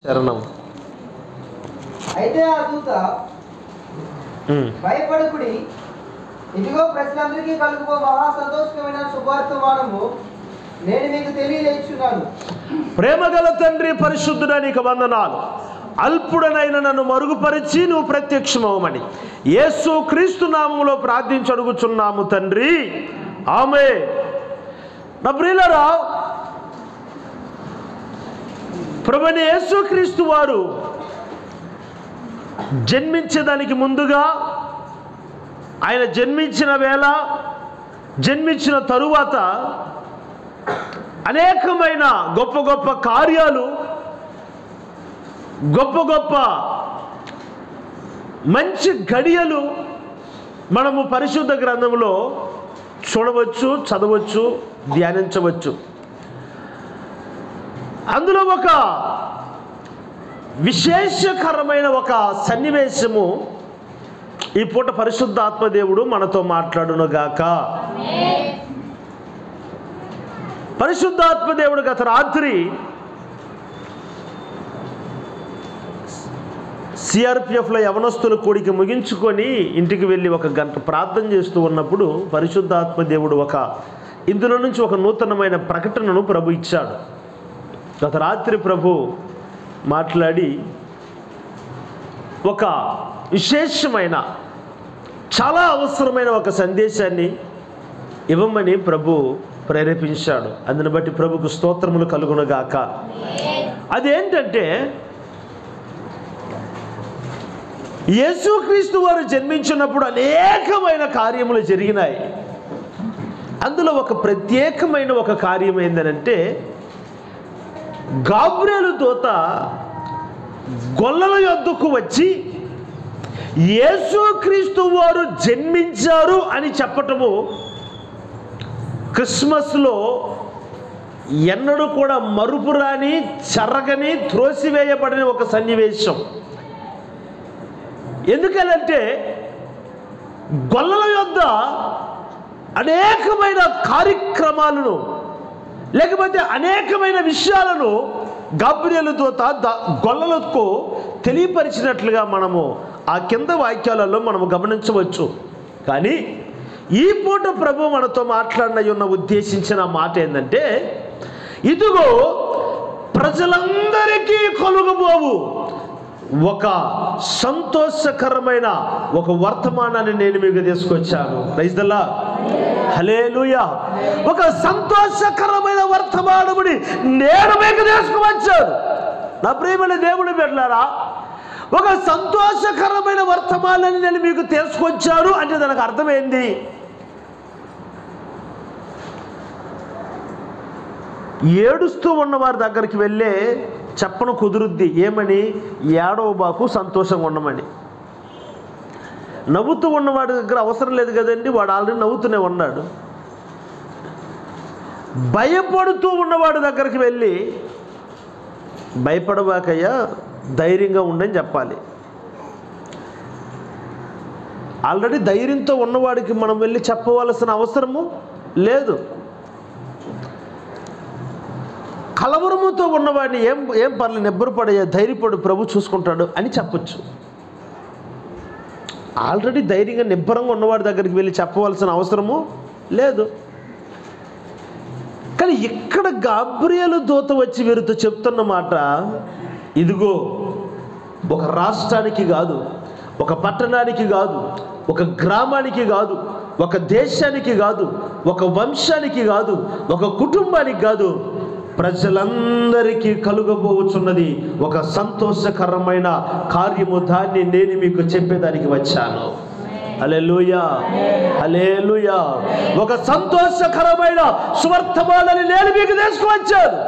శరణం అయితే ఆ దూత ఉమ్. భయపడుకుడి ఇదిగో ప్రజలందరికీ కలుగుకో మహా సంతోషకమైన శుభార్తమానము నేను మీకు తెలియజేస్తున్నాను ప్రేమగల తండ్రి పరిశుద్ధుడా నీకు వందనాలు అల్పుడనైన నన్ను మరుగుపరిచి నువ్వు ప్రత్యక్షమవమని యేసు క్రీస్తు నామములో ప్రార్థించి అడుగుచున్నాము తండ్రి ఆమె నా ప్రియులరా ప్రభుని యేసు క్రీస్తు వారు జన్మించేదానికి ముందుగా ఆయన జన్మించిన వేళ జన్మించిన తరువాత అనేకమైన గొప్ప గొప్ప కార్యాలు గొప్ప గొప్ప మంచి గడియలు మనము పరిశుద్ధ గ్రంథంలో చూడవచ్చు చదవచ్చు ధ్యానించవచ్చు అందులో ఒక విశేషకరమైన ఒక సన్నివేశము ఈ పూట పరిశుద్ధ ఆత్మదేవుడు మనతో మాట్లాడునుగాక పరిశుద్ధాత్మదేవుడు గత రాత్రి సిఆర్పిఎఫ్లో యవనస్తుల కూడికి ముగించుకొని ఇంటికి వెళ్ళి ఒక గంట ప్రార్థన చేస్తూ ఉన్నప్పుడు పరిశుద్ధాత్మదేవుడు ఒక ఇందులో నుంచి ఒక నూతనమైన ప్రకటనను ప్రభు ఇచ్చాడు గత రాత్రి ప్రభు మాట్లాడి ఒక విశేషమైన చాలా అవసరమైన ఒక సందేశాన్ని ఇవ్వమని ప్రభు ప్రేరేపించాడు అందుని బట్టి ప్రభుకు స్తోత్రములు కలుగునుగాక అదేంటంటే యేసుక్రీస్తు వారు జన్మించినప్పుడు అనేకమైన కార్యములు జరిగినాయి అందులో ఒక ప్రత్యేకమైన ఒక కార్యం ఏంటంటే గాబ్రేలు దోత గొల్లల యొద్దకు వచ్చి యేసుక్రీస్తు వారు జన్మించారు అని చెప్పటము క్రిస్మస్లో ఎన్నడూ కూడా మరుపురాని చెరగని త్రోసివేయబడిన ఒక సన్నివేశం ఎందుకనంటే గొల్లల యొద్ద అనేకమైన కార్యక్రమాలను లేకపోతే అనేకమైన విషయాలను గాబ్రియలు దూత ద- గొల్లలకు తెలియపరిచినట్లుగా మనము ఆ కింద వాక్యాలలో మనము గమనించవచ్చు కానీ ఈ పూట ప్రభు మనతో మాట్లాడిన ఉన్న ఉద్దేశించిన మాట ఏంటంటే ఇదిగో ప్రజలందరికీ కొలుగుబోవు ఒక సంతోషకరమైన ఒక వర్తమానాన్ని నేను మీకు తీసుకొచ్చాను రైతుల్లా హలేలుయా ఒక సంతోషకరమైన వర్తమానముని నేను మీకు తీసుకువచ్చాను నా ప్రియమైన దేవుని పెట్టారా ఒక సంతోషకరమైన వర్తమానాన్ని నేను మీకు తీసుకొచ్చాను అంటే దానికి అర్థమైంది ఏడుస్తూ ఉన్న వారి దగ్గరికి వెళ్ళే చెప్పను కుదురుద్ది ఏమని ఏడవ బాకు సంతోషంగా ఉండమని నవ్వుతూ ఉన్నవాడి దగ్గర అవసరం లేదు కదండి వాడు ఆల్రెడీ నవ్వుతూనే ఉన్నాడు భయపడుతూ ఉన్నవాడి దగ్గరికి వెళ్ళి భయపడబాకయ్యా ధైర్యంగా ఉండని చెప్పాలి ఆల్రెడీ ధైర్యంతో ఉన్నవాడికి మనం వెళ్ళి చెప్పవలసిన అవసరము లేదు కలవరముతో ఉన్నవాడిని ఏం ఏం పర్లేదు నిబ్బరపడే ధైర్యపడు ప్రభు చూసుకుంటాడు అని చెప్పొచ్చు ఆల్రెడీ ధైర్యంగా నిబ్బరంగా ఉన్నవాడి దగ్గరికి వెళ్ళి చెప్పవలసిన అవసరము లేదు కానీ ఇక్కడ గాబ్రియలు దూత వచ్చి వీరితో చెప్తున్న మాట ఇదిగో ఒక రాష్ట్రానికి కాదు ఒక పట్టణానికి కాదు ఒక గ్రామానికి కాదు ఒక దేశానికి కాదు ఒక వంశానికి కాదు ఒక కుటుంబానికి కాదు ప్రజలందరికీ కలుగబోచున్నది ఒక సంతోషకరమైన కార్యము దాన్ని నేను మీకు చెప్పేదానికి వచ్చాను హల్లెలూయా హల్లెలూయా ఒక సంతోషకరమైన సువర్తమానని నేను మీకు తీసుకువచ్చాను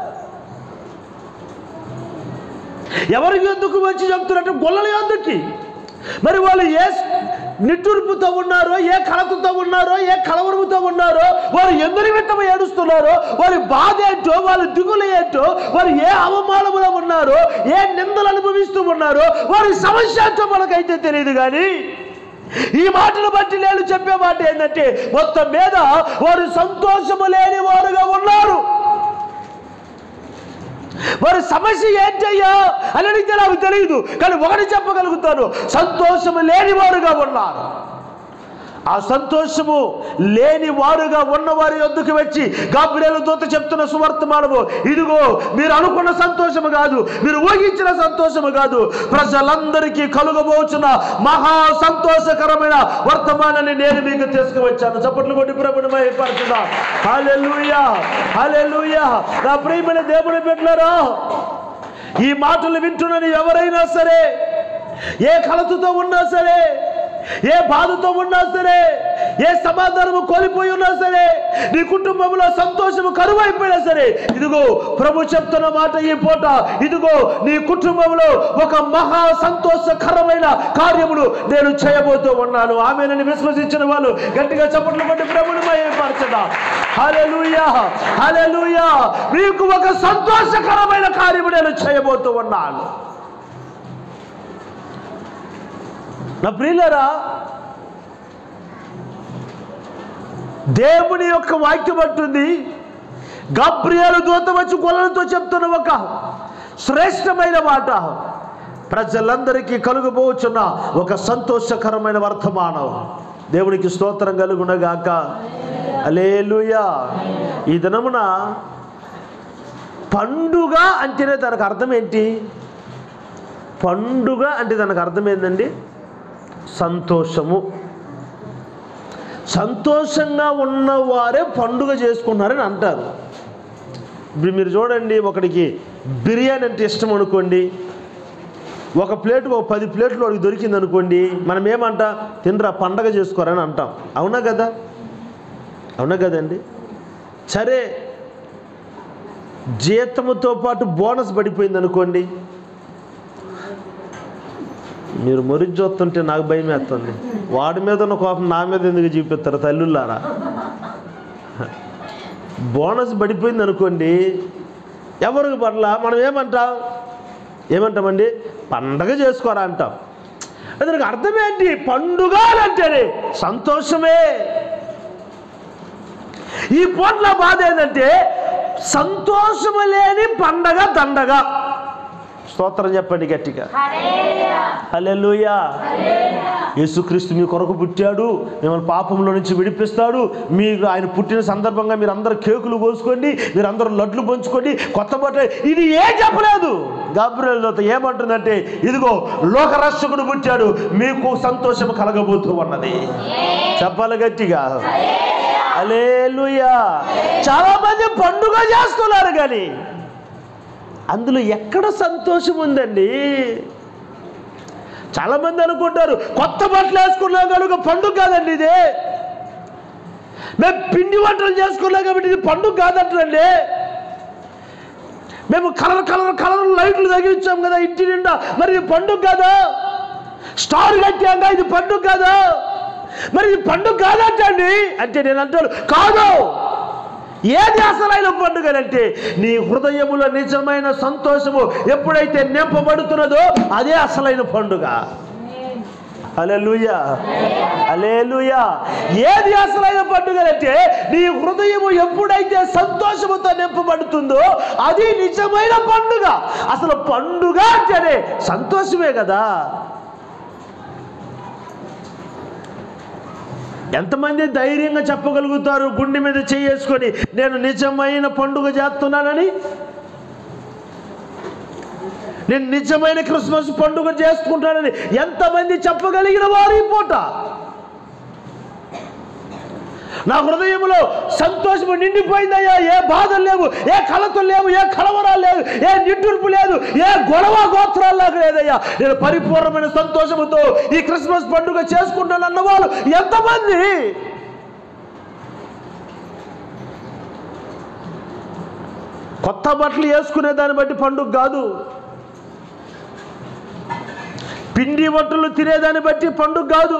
ఎవరి ఎందుకు వచ్చి చెప్తున్నట్టు గొల్లల ఎందుకు మరి వాళ్ళు ఏ నిట్టూర్పుతో ఉన్నారో ఏ కలతతో ఉన్నారో ఏ కలవరముతో ఉన్నారో వారు ఎందరి విత్తమ ఏడుస్తున్నారో వారి బాధ ఏంటో వాళ్ళ దిగులు ఏంటో వారు ఏ అవమానములో ఉన్నారో ఏ నిందలు అనుభవిస్తూ ఉన్నారో వారి సమస్య ఏంటో మనకైతే తెలియదు కానీ ఈ మాటను బట్టి నేను చెప్పే మాట ఏంటంటే మొత్తం మీద వారు సంతోషము లేని వారుగా ఉన్నారు వారి సమస్య ఏంటయ్యా అని అడిగితే నాకు తెలియదు కానీ ఒకటి చెప్పగలుగుతాను సంతోషము లేనివారుగా ఉన్నారు ఆ సంతోషము లేని వారుగా ఉన్నవారి యొద్దకు వచ్చి గాబ్రియేలు దూత చెప్తున్న సువర్తమానము ఇదిగో మీరు అనుకున్న సంతోషము కాదు మీరు ఊహించిన సంతోషము కాదు ప్రజలందరికీ కలుగబోచున్న మహా సంతోషకరమైన వర్తమానాన్ని నేను మీకు తీసుకువచ్చాను చప్పట్లు కొట్టి ప్రభుని మహిపడుతున్నా హల్లెలూయా హల్లెలూయా నా ప్రియమైన దేవుని బిడ్డలారా ఈ మాటలు వింటున్నని ఎవరైనా సరే ఏ కలతతో ఉన్నా సరే ఏ బాధతో ఉన్నా సరే ఏ సమాధానము కోల్పోయి ఉన్నా సరే నీ కుటుంబంలో సంతోషము కరువైపోయినా సరే ఇదిగో ప్రభు చెప్తున్న మాట ఈ పూట ఇదిగో నీ కుటుంబంలో ఒక మహా సంతోషకరమైన కార్యములు నేను చేయబోతూ ఉన్నాను ఆమెనని విశ్వసించిన వాళ్ళు గట్టిగా చప్పట్లు కొట్టి ప్రభుని మయపరచదా హల్లెలూయా హల్లెలూయా మీకు ఒక సంతోషకరమైన కార్యము నేను చేయబోతూ ఉన్నాను నా ప్రియులరా దేవుని యొక్క వాక్యం అంటుంది గబ్రియాలు దూత వచ్చి కొలలతో చెప్తున్న ఒక శ్రేష్టమైన మాట ప్రజలందరికీ కలుగబోచున్న ఒక సంతోషకరమైన వర్తమానం దేవునికి స్తోత్రం కలుగునగాక అలేలుయా ఈ దినమున పండుగ అంటేనే దానికి అర్థం ఏంటి పండుగ అంటే దానికి అర్థం ఏంటండి సంతోషము సంతోషంగా ఉన్నవారే పండుగ చేసుకున్నారని అంటారు ఇప్పుడు మీరు చూడండి ఒకడికి బిర్యానీ అంటే ఇష్టం అనుకోండి ఒక ప్లేట్ ఒక పది ప్లేట్లు వాడికి దొరికింది అనుకోండి మనం ఏమంటా తినరా పండగ చేసుకోరని అంటాం అవునా కదా అవునా కదండి సరే జీతముతో పాటు బోనస్ పడిపోయింది అనుకోండి మీరు మొరిచి చూస్తుంటే నాకు భయం వేస్తుంది వాడి మీద ఉన్న కోపం నా మీద ఎందుకు చూపిస్తారు తల్లులారా బోనస్ పడిపోయింది అనుకోండి ఎవరికి పడలా మనం ఏమంటాం ఏమంటామండి పండగ చేసుకోరా అంటాం అది దానికి అర్థం ఏంటి పండుగ అంటేనే సంతోషమే ఈ పూట్ల బాధ ఏంటంటే సంతోషము లేని పండగ దండగ స్తోత్రం చెప్పండి గట్టిగా హల్లెలూయా యేసుక్రీస్తు మీ కొరకు పుట్టాడు మిమ్మల్ని పాపంలో నుంచి విడిపిస్తాడు మీకు ఆయన పుట్టిన సందర్భంగా మీరు అందరు కేకులు కోసుకోండి మీరు అందరూ లడ్లు పంచుకోండి కొత్త బట్ట ఇది ఏ చెప్పలేదు గాబ్రియల్ దూత ఏమంటుందంటే ఇదిగో లోకరక్షకుడు పుట్టాడు మీకు సంతోషం కలగబోతూ ఉన్నది చెప్పాలి గట్టిగా అలేలుయా చాలా మంది పండుగ చేస్తున్నారు కానీ అందులో ఎక్కడ సంతోషం ఉందండి చాలా మంది అనుకుంటారు కొత్త బట్టలు వేసుకున్నాం కనుక పండుగ కాదండి ఇది మేము పిండి వంటలు చేసుకున్నాం కాబట్టి ఇది పండుగ కాదంటండి మేము కలర్ కలర్ కలర్ లైట్లు తగిలించాం కదా ఇంటి నిండా మరి ఇది పండుగ కాదా స్టార్ కట్టాక ఇది పండుగ కాదా మరి ఇది పండుగ కాదంటండి అంటే నేను అంటాను కాదు ఏది అసలైన పండుగ అంటే నీ హృదయములో నిజమైన సంతోషము ఎప్పుడైతే నింపబడుతున్నదో అదే అసలైన పండుగ అలెలుయా అలేలుయా ఏది అసలైన పండుగ అంటే నీ హృదయము ఎప్పుడైతే సంతోషముతో నింపబడుతుందో అది నిజమైన పండుగ అసలు పండుగ అంటేనే సంతోషమే కదా ఎంతమంది ధైర్యంగా చెప్పగలుగుతారు గుండె మీద చేసుకొని నేను నిజమైన పండుగ చేస్తున్నానని నేను నిజమైన క్రిస్మస్ పండుగ చేసుకుంటానని ఎంతమంది చెప్పగలిగిన వారు ఈ పూట నా హృదయంలో సంతోషము నిండిపోయిందయ్యా ఏ బాధలు లేవు ఏ కలతలు లేవు ఏ కలవరాలు లేవు ఏ నిట్టూర్పు లేదు ఏ గొడవ గోత్రాలు నాకు లేదయ్యా నేను పరిపూర్ణమైన సంతోషముతో ఈ క్రిస్మస్ పండుగ చేసుకుంటాను అన్న వాళ్ళు ఎంతమంది కొత్త బట్టలు వేసుకునే దాన్ని బట్టి పండుగ కాదు పిండి వంటలు తినేదాన్ని బట్టి పండుగ కాదు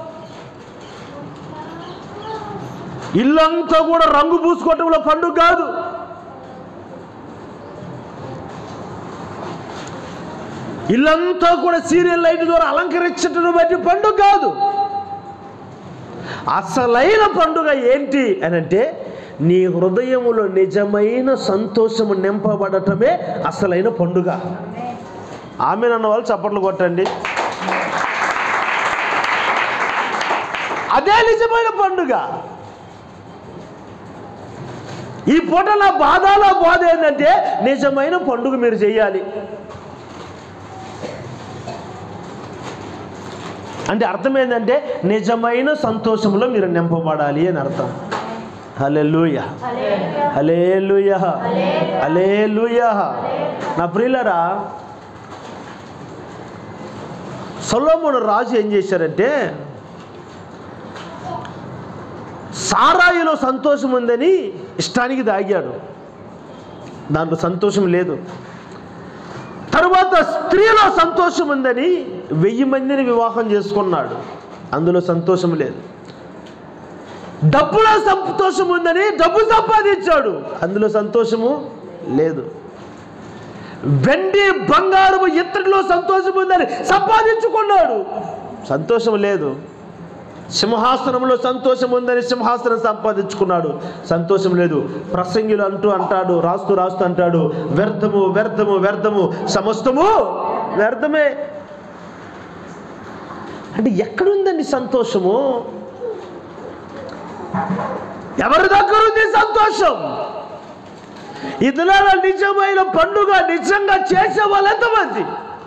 ఇల్లంతా కూడా రంగు పూసుకోవటంలో పండుగ కాదు ఇల్లంతా కూడా సీరియల్ లైట్ ద్వారా అలంకరించటం బట్టి పండుగ కాదు అసలైన పండుగ ఏంటి అని అంటే నీ హృదయములో నిజమైన సంతోషము నింపబడటమే అసలైన పండుగ ఆమె అన్న వాళ్ళు చప్పట్లు కొట్టండి అదే నిజమైన పండుగ ఈ పూట నా బాధ నా బాధ ఏంటంటే నిజమైన పండుగ మీరు చేయాలి అంటే అర్థం ఏంటంటే నిజమైన సంతోషంలో మీరు నింపబడాలి అని అర్థం హలెలుయ హలేలుయ హలేలుయ నా ప్రియులరా సొలోమును రాజు ఏం చేశారంటే సారాయిలో సంతోషం ఉందని ఇష్టానికి దాగాడు దాంట్లో సంతోషం లేదు తరువాత స్త్రీలో సంతోషం ఉందని వెయ్యి మందిని వివాహం చేసుకున్నాడు అందులో సంతోషం లేదు డబ్బులో సంతోషం ఉందని డబ్బు సంపాదించాడు అందులో సంతోషము లేదు వెండి బంగారము ఇత్తడిలో సంతోషం ఉందని సంపాదించుకున్నాడు సంతోషం లేదు సింహాసనంలో సంతోషం ఉందని సింహాసనం సంపాదించుకున్నాడు సంతోషం లేదు ప్రసంగిలు అంటూ అంటాడు రాస్తూ రాస్తూ అంటాడు వ్యర్థము వ్యర్థము వ్యర్థము సమస్తము వ్యర్థమే అంటే ఎక్కడుందండి సంతోషము ఎవరి దగ్గర ఉంది సంతోషం ఇదిలో నిజమైన పండుగ నిజంగా చేసే వాళ్ళు ఎంతమంది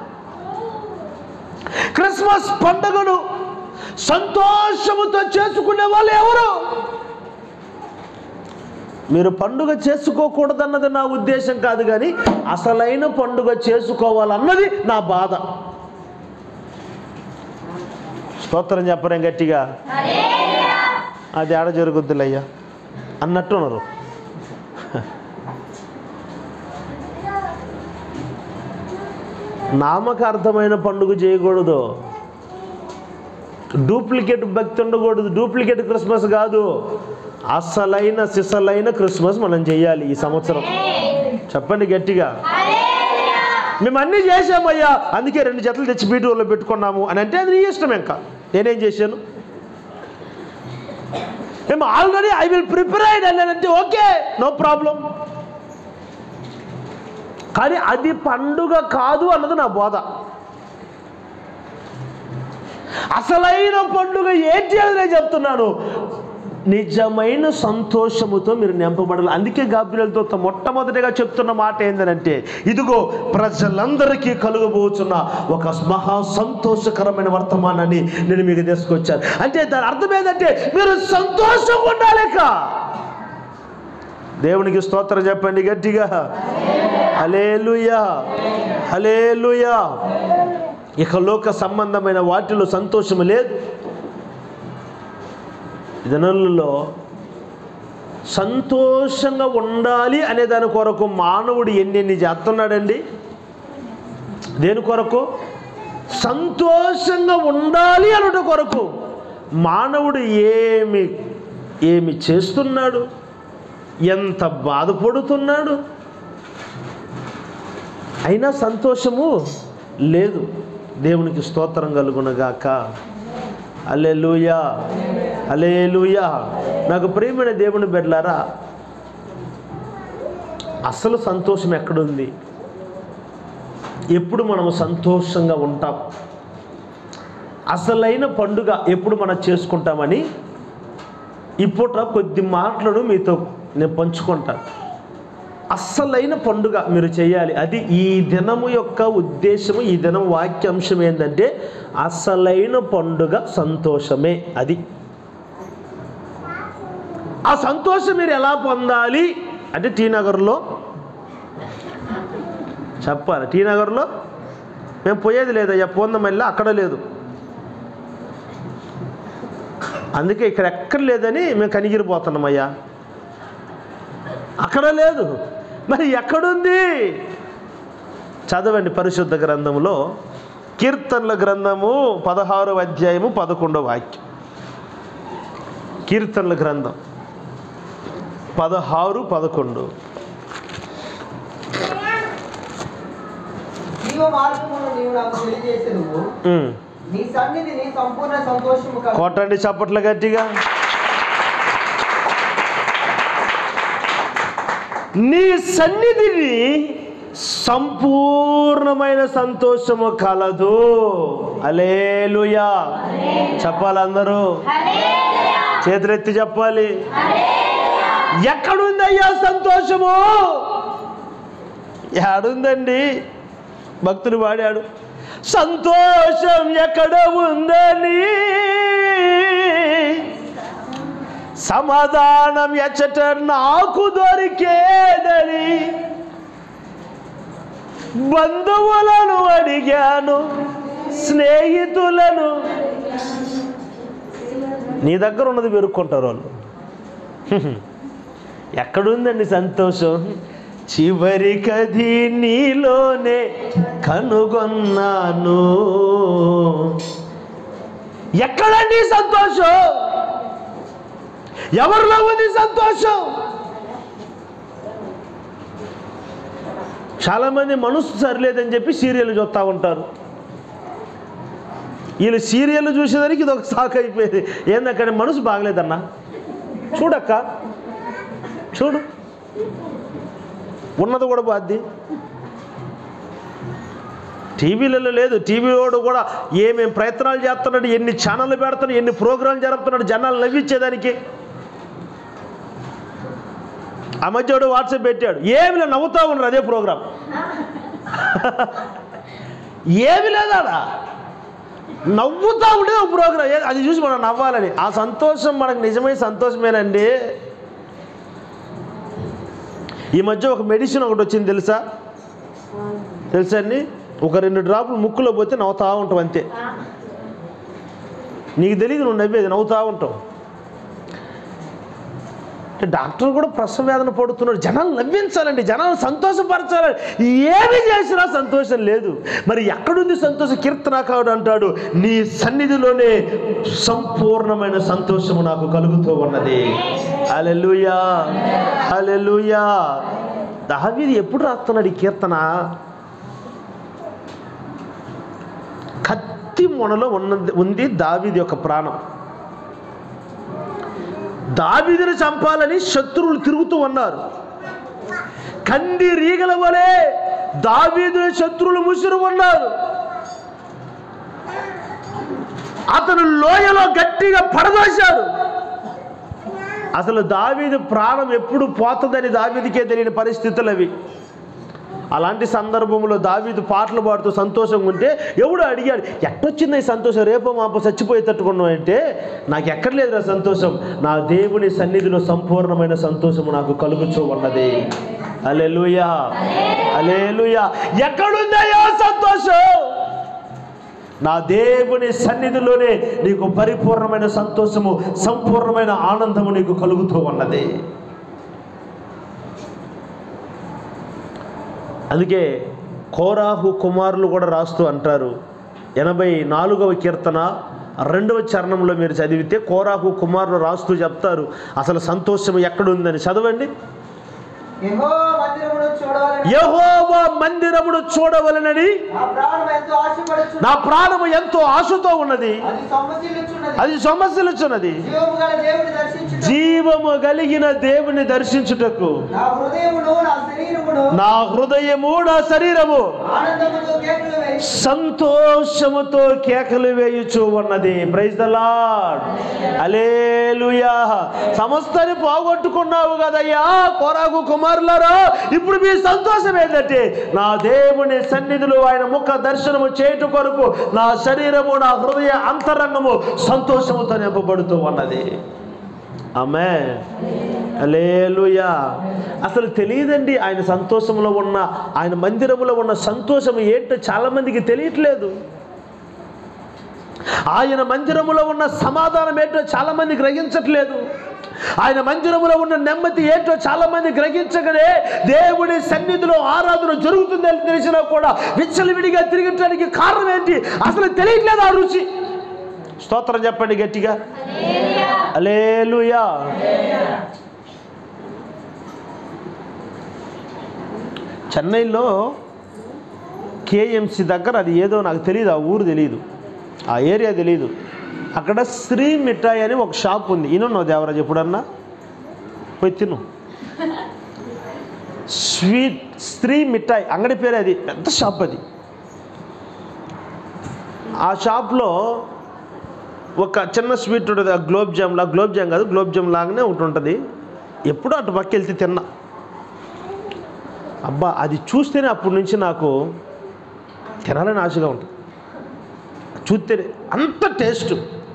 క్రిస్మస్ పండుగను సంతోషముతో చేసుకునే వాళ్ళు ఎవరు మీరు పండుగ చేసుకోకూడదన్నది నా ఉద్దేశం కాదు కానీ అసలైన పండుగ చేసుకోవాలన్నది నా బాధ స్తోత్రం చెప్పరేం గట్టిగా అది ఆడ జరుగుద్దులయ్యా అన్నట్టున్నారు నామకార్థమైన పండుగ చేయకూడదు డూప్లికేట్ భక్తి ఉండకూడదు డూప్లికేట్ క్రిస్మస్ కాదు అసలైన సిసలైన క్రిస్మస్ మనం చేయాలి ఈ సంవత్సరం చెప్పండి గట్టిగా మేము అన్నీ చేసామయ్యా అందుకే రెండు జతలు తెచ్చి బీటూరులో పెట్టుకున్నాము అని అంటే అది నీ ఇష్టం ఇంకా నేనేం చేశాను మేము ఆల్రెడీ ఐ విల్ ప్రిపేర్డ్ అని అంటే ఓకే నో ప్రాబ్లం కానీ అది పండుగ కాదు అన్నది నా బోధ అసలైన పండుగ ఏంటి అని నేను చెప్తున్నాను నిజమైన సంతోషముతో మీరు నింపబడాలి అందుకే గాబ్రియలతో మొట్టమొదటిగా చెప్తున్న మాట ఏంటంటే ఇదిగో ప్రజలందరికీ కలుగబోతున్న ఒక మహా సంతోషకరమైన వర్తమానాన్ని నేను మీకు తీసుకొచ్చాను అంటే దాని అర్థం ఏంటంటే మీరు సంతోషంగా ఉండాలేక దేవునికి స్తోత్రం చెప్పండి గట్టిగా హలేలుయా హలేలుయా ఇక లోక సంబంధమైన వాటిలో సంతోషం లేదు ఈ దినాలలో సంతోషంగా ఉండాలి అనే దాని కొరకు మానవుడు ఎన్ని ఎన్ని చేస్తున్నాడండి దేని కొరకు సంతోషంగా ఉండాలి అనుట కొరకు మానవుడు ఏమి ఏమి చేస్తున్నాడు ఎంత బాధపడుతున్నాడు అయినా సంతోషము లేదు దేవునికి స్తోత్రం కలుగునగాక అలెలుయా అలేలుయా నాకు ప్రియమైన దేవుని బిడ్డలారా అసలు సంతోషం ఎక్కడుంది ఎప్పుడు మనము సంతోషంగా ఉంటాం అసలైన పండుగ ఎప్పుడు మనం చేసుకుంటామని ఇప్పుట కొద్ది మాటలను మీతో నేను పంచుకుంటాను అస్సలైన పండుగ మీరు చేయాలి అది ఈ దినము యొక్క ఉద్దేశము ఈ దినం వాక్యాంశం ఏంటంటే అసలైన పండుగ సంతోషమే అది ఆ సంతోషం మీరు ఎలా పొందాలి అంటే టీ నగర్లో చెప్పాలి టీ నగర్లో మేము పోయేది లేదయ్యా పొందం వెళ్ళి అక్కడ లేదు అందుకే ఇక్కడ ఎక్కడ లేదని మేము కనిగిరిపోతున్నాం అయ్యా అక్కడ లేదు మరి ఎక్కడుంది చదవండి పరిశుద్ధ గ్రంథంలో కీర్తనల గ్రంథము పదహారు అధ్యాయము పదకొండవ వాక్యం కీర్తనల గ్రంథం పదహారు పదకొండు జీవ మార్గమును నీవు నాకు తెలియజేసేదువు ఉమ్. నీ సన్నిధిని సంపూర్ణ సంతోషము కలుగు కొట్టండి చప్పట్లు గట్టిగా నీ సన్నిధిని సంపూర్ణమైన సంతోషము కలదు అలేలుయా చెప్పాలి అందరూ చేతులెత్తి చెప్పాలి ఎక్కడుందయ్యా సంతోషము ఏడుందండి భక్తుడు పాడాడు సంతోషం ఎక్కడ ఉందని సమాధానం ఎచ్చట నాకు దొరికేదని బంధువులను అడిగాను స్నేహితులను నీ దగ్గర ఉన్నది వెరుక్కుంటారు వాళ్ళు ఎక్కడుందండి సంతోషం చివరికది నీలోనే కనుగొన్నాను ఎక్కడండి సంతోషం ఎవరిలో ఉంది సంతోషం చాలామంది మనసు సరిలేదని చెప్పి సీరియల్ చూస్తూ ఉంటారు వీళ్ళు సీరియల్ చూసేదానికి ఇది ఒక సాకు అయిపోయేది ఏందక్కడ మనసు బాగలేదన్నా చూడక్క చూడు ఉన్నది కూడా బాధ్య టీవీలలో లేదు టీవీ వాడు కూడా ఏమేం ప్రయత్నాలు చేస్తున్నాడు ఎన్ని ఛానళ్ళు పెడుతున్నాడు ఎన్ని ప్రోగ్రాంలు జరుపుతున్నాడు జనాలు నవ్వించేదానికి ఆ మధ్యడు వాట్సాప్ పెట్టాడు ఏమి లేదు నవ్వుతా ఉన్నారు అదే ప్రోగ్రాం ఏమి లేదాడా నవ్వుతా ఉండేది ఒక ప్రోగ్రాం ఏ- అది చూసి మనం నవ్వాలని ఆ సంతోషం మనకు నిజమైన సంతోషమేనండి ఈ మధ్య ఒక మెడిసిన్ ఒకటి వచ్చింది తెలుసా తెలుసా అండి ఒక రెండు డ్రాపులు ముక్కులో పోతే నవ్వుతా ఉంటాం అంతే నీకు తెలియదు నువ్వు నవ్వేది నవ్వుతా ఉంటావు అంటే డాక్టర్ కూడా ప్రసవ వేదన పడుతున్నాడు జనాలు నవ్వించాలండి జనాలు సంతోషపరచాలండి ఏమి చేసినా సంతోషం లేదు మరి ఎక్కడుంది సంతోషం కీర్తనాకారుడు అంటాడు నీ సన్నిధిలోనే సంపూర్ణమైన సంతోషము నాకు కలుగుతూ ఉన్నది అలెలుయా అలెలుయా దావీది ఎప్పుడు రాస్తున్నాడు ఈ కీర్తన కత్తి మొనలో ఉన్నది ఉంది దావీది యొక్క ప్రాణం దావీదుని చంపాలని శత్రువులు తిరుగుతూ ఉన్నారు కంది రీగల వలె దావీదుని శత్రువులు ముసురు ఉన్నారు అతను లోయలో గట్టిగా పడదోశాడు అసలు దావీదు ప్రాణం ఎప్పుడు పోతుందని దావీదికే తెలియని పరిస్థితులు అవి అలాంటి సందర్భంలో దావీదు పాటలు పాడుతూ సంతోషంగా ఉంటే ఎవడు అడిగాడు ఎట్టొచ్చింది ఈ సంతోషం రేపో మాపో చచ్చిపోయేటట్టుకున్నావు అంటే నాకు ఎక్కడ లేదురా సంతోషం నా దేవుని సన్నిధిలో సంపూర్ణమైన సంతోషము నాకు కలుగుచూ ఉన్నది అలెలుయా అలెలుయా ఎక్కడుందయ్యో సంతోషం నా దేవుని సన్నిధిలోనే నీకు పరిపూర్ణమైన సంతోషము సంపూర్ణమైన ఆనందము నీకు కలుగుతూ ఉన్నది అందుకే కోరాహు కుమారులు కూడా రాస్తూ అంటారు ఎనభై నాలుగవ కీర్తన రెండవ చరణంలో మీరు చదివితే కోరాహు కుమారులు రాస్తూ చెప్తారు అసలు సంతోషం ఎక్కడుందని చదవండి యెహోవా మందిరమును చూడవాలని యహోవా మందిరమును చూడవలనని నా ప్రాణం ఎంతో ఆశపడుచు నా ప్రాణము ఎంతో ఆశతో ఉన్నది అది సొమ్మసిల్లుచున్నది అది సమస్యలుచున్నది జీవము గల దేవుని దర్శించుట జీవము కలిగిన దేవుని దర్శించుటకు నా హృదయమును నా శరీరమును నా హృదయము నా శరీరము ఆనందముతో కేకలు వేయి సంతోషముతో కేకలు వేయుచు ఉన్నది ప్రైజ్ ద లార్డ్ అలేలుయా సమస్తాన్ని పోగొట్టుకున్నావు కదయ్యా కోరాకు కుమారులారా ఇప్పుడు మీ సంతోషం ఏంటంటే నా దేవుని సన్నిధిలో ఆయన ముఖ దర్శనము చేయుట కొరకు నా శరీరము నా హృదయ అంతరంగము సంతోషముతో నింపబడుతూ ఉన్నది ఆమె అలేలుయా అసలు తెలియదండి ఆయన సంతోషంలో ఉన్న ఆయన మందిరంలో ఉన్న సంతోషం ఏంటో చాలామందికి తెలియట్లేదు ఆయన మందిరములో ఉన్న సమాధానం ఏంటో చాలామంది గ్రహించట్లేదు ఆయన మందిరములో ఉన్న నెమ్మది ఏంటో చాలామంది గ్రహించగలే దేవుడి సన్నిధిలో ఆరాధన జరుగుతుందని తెలిసినా కూడా విచ్చలవిడిగా తిరగటానికి కారణం ఏంటి అసలు తెలియట్లేదు ఆ రుచి స్తోత్రం చెప్పండి గట్టిగా అలేలుయా చెన్నైలో కేఎంసి దగ్గర అది ఏదో నాకు తెలియదు ఆ ఊరు తెలియదు ఆ ఏరియా తెలియదు అక్కడ శ్రీ మిఠాయి అని ఒక షాప్ ఉంది ఇనున్నావు దేవరాజు ఎప్పుడన్నా పోయి తిను స్వీట్ స్త్రీ మిఠాయి అంగడి పేరు అది పెద్ద షాప్ అది ఆ షాప్లో ఒక చిన్న స్వీట్ ఉంటుంది ఆ గులాబ్ జామ్ లా గులాబ్ జామ్ కాదు గులాబ్ జామ్ లాగానే ఒకటి ఉంటుంది ఎప్పుడూ అటు పక్క వెళ్తే తిన్నా అబ్బా అది చూస్తేనే అప్పటి నుంచి నాకు తినాలని ఆశగా ఉంటుంది చూస్తేనే అంత టేస్ట్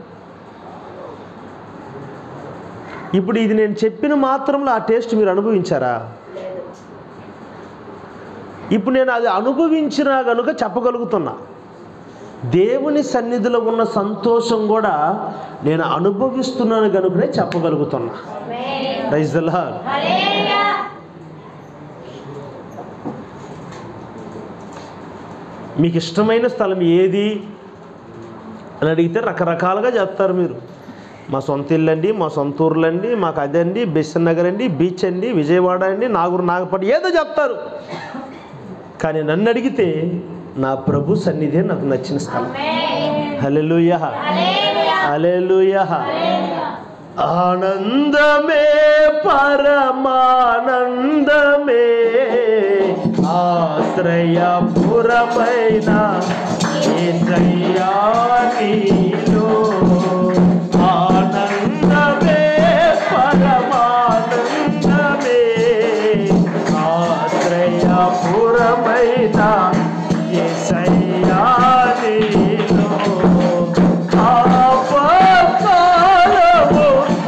ఇప్పుడు ఇది నేను చెప్పిన మాత్రంలో ఆ టేస్ట్ మీరు అనుభవించారా ఇప్పుడు నేను అది అనుభవించినా కనుక చెప్పగలుగుతున్నా దేవుని సన్నిధిలో ఉన్న సంతోషం కూడా నేను అనుభవిస్తున్నాను కనుకనే చెప్పగలుగుతున్నా రైజ్ ద లార్డ్. మీకు ఇష్టమైన స్థలం ఏది అని అడిగితే రకరకాలుగా చెప్తారు మీరు మా సొంత ఇల్లు అండి మా సొంత ఊర్లు అండి మాకు అదండి బెస్సన్ నగర్ అండి బీచ్ అండి విజయవాడ అండి నాగూరు నాగపట్నం ఏదో చెప్తారు కానీ నన్ను అడిగితే నా ప్రభు సన్నిధే నాకు నచ్చిన స్థలం హల్లెలూయా హల్లెలూయా ఆనందమే పరమానందమే ఆశ్రయపురమైన యేసయ్యా నీలో ఆనందమే పరమానందమే ఆశ్రయపురమైన యేసయ్యా నీలో ఆపత్కాలము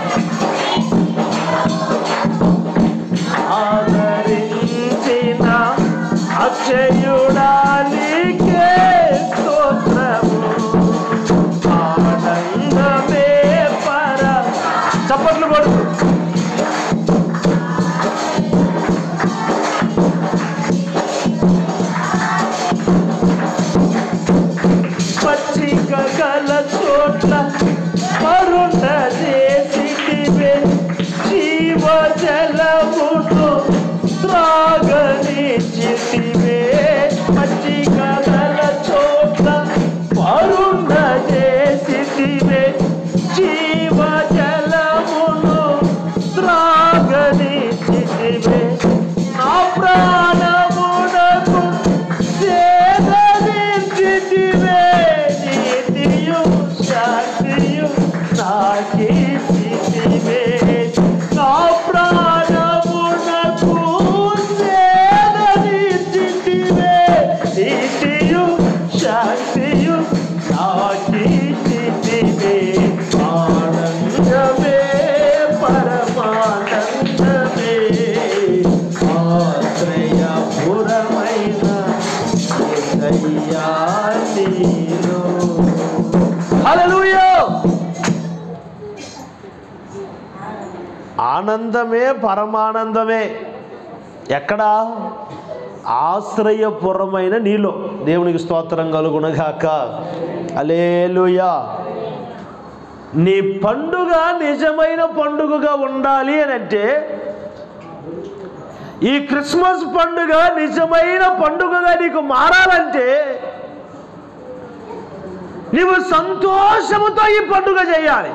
ఆదరించిన అక్షయుడానికే స్తోత్రము ఆనందమే పర చప్పట్లు కొడు పచ్చిక గల చోట్ల కరుణ చేసిటివే జీవ జలమును త్రాగనిచ్చితివే పచ్చిక గల చోట్ల కరుణ చేసిటివే జీవ జలమును త్రాగనిచ్చితివే నా ప్రాణమునకు సేదనిచ్చితివే నీతియు శాంతియు నాకిచ్చితివే నా ప్రాణమునకు సేదనిచ్చితివే నీతియు శాంతియు నాకిచ్చితివే ఆనందమే పరమానందమే ఆశ్రయపురమైన యేసయ్యా నీలో. హల్లెలూయా ఆనందమే పరమానందమే ఎక్కడ ఆశ్రయపురమైన నీలో దేవునికి స్తోత్రం కలుగునగాక అలేలుయా నీ పండుగ నిజమైన పండుగగా ఉండాలి అని అంటే ఈ క్రిస్మస్ పండుగ నిజమైన పండుగగా నీకు మారాలంటే నీవు సంతోషముతో ఈ పండుగ చేయాలి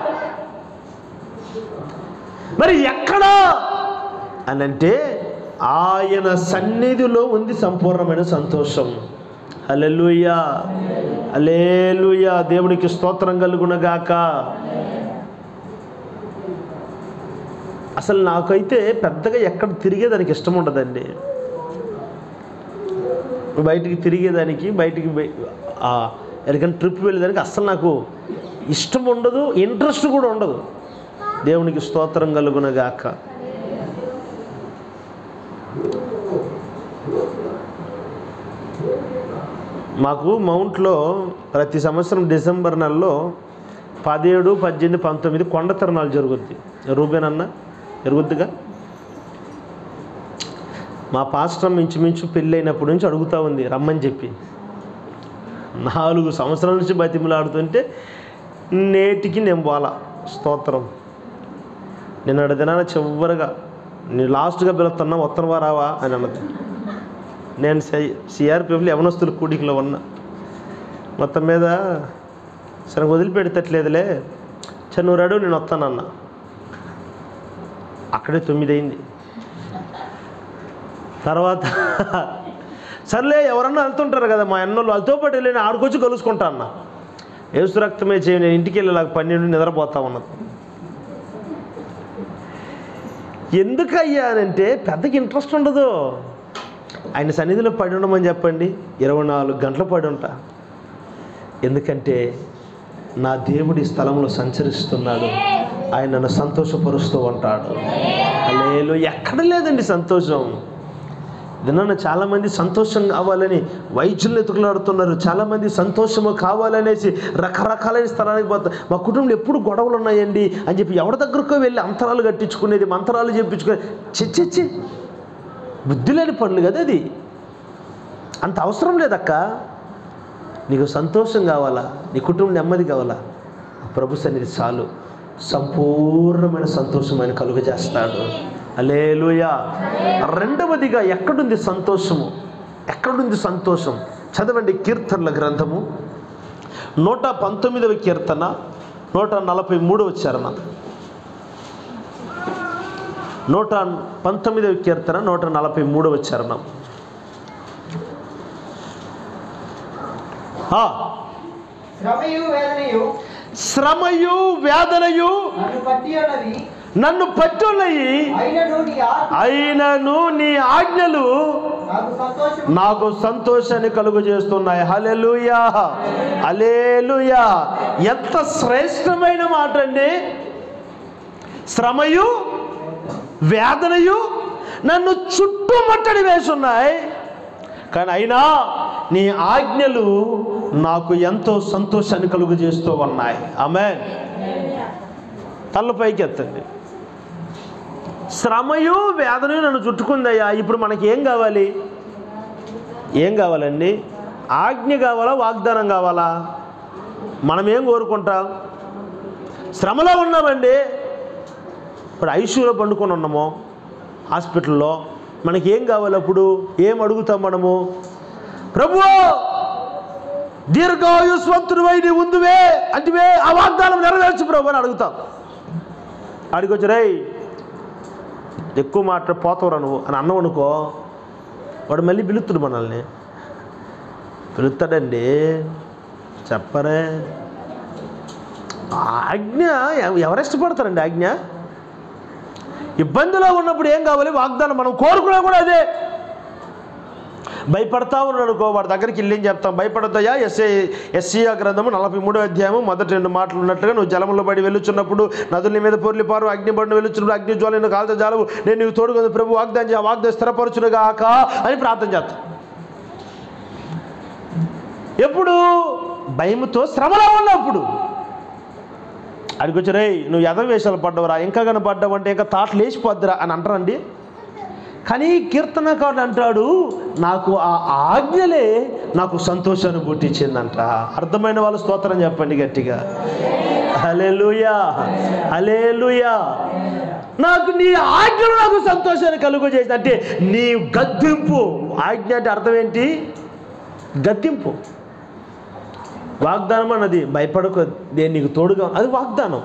మరి ఎక్కడా అని అంటే ఆయన సన్నిధిలో ఉంది సంపూర్ణమైన సంతోషం అలెలుయా అలేలుయా దేవునికి స్తోత్రం కలుగునగాక అసలు నాకైతే పెద్దగా ఎక్కడ తిరిగేదానికి ఇష్టం ఉండదండి బయటికి తిరిగేదానికి బయటికి బయ- ఆ, ఎక్కడికైనా ట్రిప్ వెళ్ళేదానికి అస్సలు నాకు ఇష్టం ఉండదు ఇంట్రెస్ట్ కూడా ఉండదు దేవునికి స్తోత్రం కలుగునగాక మాకు మౌంట్లో ప్రతి సంవత్సరం డిసెంబర్ నెలలో పదిహేడు పద్దెనిమిది పంతొమ్మిది కొండ తిరణాలు జరుగుద్ది రూబేన్ అన్న జరుగుద్దిగా మా పాస్టర్ ఇంచుమించు పెళ్ళి అయినప్పటి నుంచి అడుగుతూ ఉంది రమ్మని చెప్పి నాలుగు సంవత్సరాల నుంచి బతిమలాడుతుంటే నేటికి నేను పోలా స్తోత్రం నిన్న దినాన చివరిగా నేను లాస్ట్గా పిలుస్తున్నా ఉత్తరం రావా అని అన్నది నేను సిఆర్పిఎఫ్లో యవనస్తుల కూడికలో ఉన్నా మొత్తం మీద సరే వదిలిపెడతట్లేదులే సరే నువ్వు రెడీ నేను వస్తానన్నా అక్కడే తొమ్మిది అయింది తర్వాత సర్లే ఎవరన్నా వెళ్తుంటారు కదా మా అన్నోళ్ళు వాళ్ళతో పాటు వెళ్ళి నేను ఆడుకొచ్చి కలుసుకుంటా అన్న ఏసు రక్తమే చేయి నేను ఇంటికి వెళ్ళేలాగా పన్నెండు నిద్రపోతా ఉన్నది ఎందుకు అయ్యానంటే పెద్దకి ఇంట్రెస్ట్ ఉండదు ఆయన సన్నిధిలో పడి ఉండమని చెప్పండి ఇరవై నాలుగు గంటలు పడి ఉంటా ఎందుకంటే నా దేవుడి స్థలంలో సంచరిస్తున్నాడు ఆయన నన్ను సంతోషపరుస్తూ ఉంటాడు లేలు ఎక్కడ లేదండి సంతోషం విన్నాను చాలామంది సంతోషం కావాలని వైద్యులు ఎతుకులాడుతున్నారు చాలామంది సంతోషము కావాలనేసి రకరకాలైన స్థలానికి పోతారు మా కుటుంబంలో ఎప్పుడు గొడవలు ఉన్నాయండి అని చెప్పి ఎవరి దగ్గరకో వెళ్ళి అంతరాలు కట్టించుకునేది మంత్రాలు చెప్పించుకునేది చిచ్చి బుద్ధి లేని పనులు కదా అది అంత అవసరం లేదక్క నీకు సంతోషం కావాలా నీ కుటుంబం నెమ్మది కావాలా ఆ ప్రభు సన్నిధి చాలు సంపూర్ణమైన సంతోషం ఆయన కలుగజేస్తాడు అలేలుయా రెండవదిగా ఎక్కడుంది సంతోషము ఎక్కడుంది సంతోషం చదవండి కీర్తనల గ్రంథము నూట పంతొమ్మిదవ కీర్తన నూట నలభై మూడవ చరణ నూట పంతొమ్మిదవ కీర్తన నూట నలభై మూడవ చరణం ఆ, శ్రమయు వేదనయు శ్రమయు వేదనయు నన్ను పట్టి ఉన్నది నన్ను పట్టులయి అయినను నీ ఆత్మ అయినను నీ ఆజ్ఞలు నాకు సంతోషం నాకు సంతోషాన్ని కలుగు చేస్తున్నాయి హలెలుయా హలేలుయా ఎంత శ్రేష్టమైన మాట అండి శ్రమయు వేదనయు నన్ను చుట్టుముట్టడి వేసున్నాయి కానీ అయినా నీ ఆజ్ఞలు నాకు ఎంతో సంతోషాన్ని కలుగు చేస్తూ ఉన్నాయి ఆమె తలపైకి ఎత్తండి శ్రమయు వేదనయు నన్ను చుట్టుకుందయ్యా ఇప్పుడు మనకి ఏం కావాలి ఏం కావాలండి ఆజ్ఞ కావాలా వాగ్దానం కావాలా మనం ఏం కోరుకుంటాం శ్రమలో ఉన్నామండి ఇప్పుడు ఐసీయూలో పండుకొని ఉన్నాము హాస్పిటల్లో మనకి ఏం కావాలి అప్పుడు ఏం అడుగుతాం మనము ప్రభు దీర్ఘాయుస్వంతుడివై నీ ఉందివే అంటివే ఆ వాగ్దానం నెరవేర్చు ప్రభు అని అడుగుతాం అడిగొచ్చు రేయ్ ఎక్కువ మాట పోతావురా నువ్వు అని అన్నావు అనుకో వాడు మళ్ళీ పిలుస్తాడు మనల్ని పిలుస్తాడండి చెప్పరే ఆజ్ఞ ఎవ- ఎవరు ఇష్టపడతారండి ఆజ్ఞ ఇబ్బందిలో ఉన్నప్పుడు ఏం కావాలి వాగ్దానం మనం కోరుకున్నా కూడా అదే భయపడతా ఉన్నాడు అనుకో వాడి దగ్గరికి వెళ్ళి ఏం చెప్తాం భయపడతాయా ఎస్ఏ ఎస్సీఆ గ్రంథము నలభై మూడో అధ్యాయము మొదటి రెండు మాటలు ఉన్నట్టుగా నువ్వు జలములో పడి వెళ్ళుచున్నప్పుడు నదుల మీద పొర్లి పారు అగ్ని పడిన వెళ్ళుచున్నప్పుడు అగ్ని జ్వాలను కాలుత జాలవు నేను నీకు తోడుగా ప్రభు వాగ్దానం చే వాగ్దానం స్థిరపరచునుగాక అని ప్రార్థన చేస్తాం ఎప్పుడు భయముతో శ్రమలో ఉన్నప్పుడు అడిగొచ్చు రేయ్ నువ్వు ఎదవేషాలు పడ్డవరా ఇంకా కనపడ్డావంటే ఇంకా తాట్లు లేచిపోద్దురా అని అంటారండి కానీ కీర్తనకారుడు అంటాడు నాకు ఆ ఆజ్ఞలే నాకు సంతోషాన్ని పుట్టించిందంట అర్థమైన వాళ్ళు స్తోత్రం చెప్పండి గట్టిగా హలేలుయా హలేలుయా నాకు నీ ఆజ్ఞలు నాకు సంతోషాన్ని కలుగు చేసింది అంటే నీ గద్దింపు ఆజ్ఞ అంటే అర్థం ఏంటి గద్దింపు వాగ్దానం అన్నది భయపడకు నేను నీకు తోడుగా అది వాగ్దానం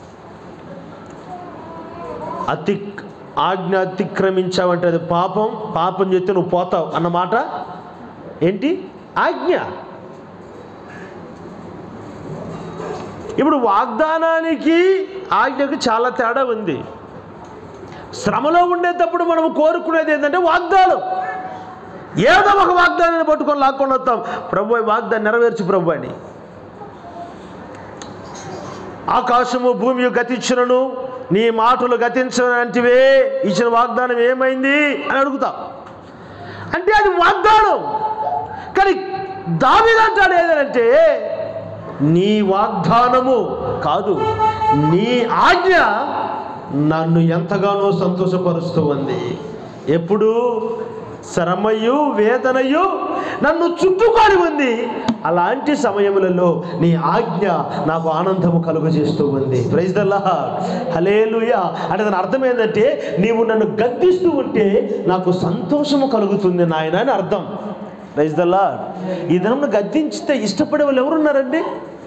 అతి ఆజ్ఞ అతిక్రమించావంటే అది పాపం పాపం చేస్తే నువ్వు పోతావు అన్నమాట ఏంటి ఆజ్ఞ ఇప్పుడు వాగ్దానానికి ఆజ్ఞకు చాలా తేడా ఉంది శ్రమలో ఉండేటప్పుడు మనం కోరుకునేది ఏంటంటే వాగ్దానం ఏదో ఒక వాగ్దానాన్ని పట్టుకొని లాక్కొని వస్తాం ప్రభు ఈ వాగ్దాన్ని నెరవేర్చు ప్రభు అని ఆకాశము భూమి గతించినను నీ మాటలు గతించనంటివే ఇచ్చిన వాగ్దానం ఏమైంది అని అడుగుతాం అంటే అది వాగ్దానం కానీ దావిదంటాడు ఏదంటే నీ వాగ్దానము కాదు నీ ఆజ్ఞ నన్ను ఎంతగానో సంతోషపరుస్తూ ఉంది ఎప్పుడు శ్రమయు వేదనయు నన్ను చుట్టుకొని ఉంది అలాంటి సమయములలో నీ ఆజ్ఞ నాకు ఆనందము కలుగజేస్తూ ఉంది ప్రైజ్ దల్లా హలేలుయా అంటే దాని అర్థం ఏంటంటే నీవు నన్ను గద్దిస్తూ ఉంటే నాకు సంతోషము కలుగుతుంది నాయన అని అర్థం ప్రైజ్ దల్లా ఈ దినం గద్దించితే ఇష్టపడే వాళ్ళు ఎవరున్నారండి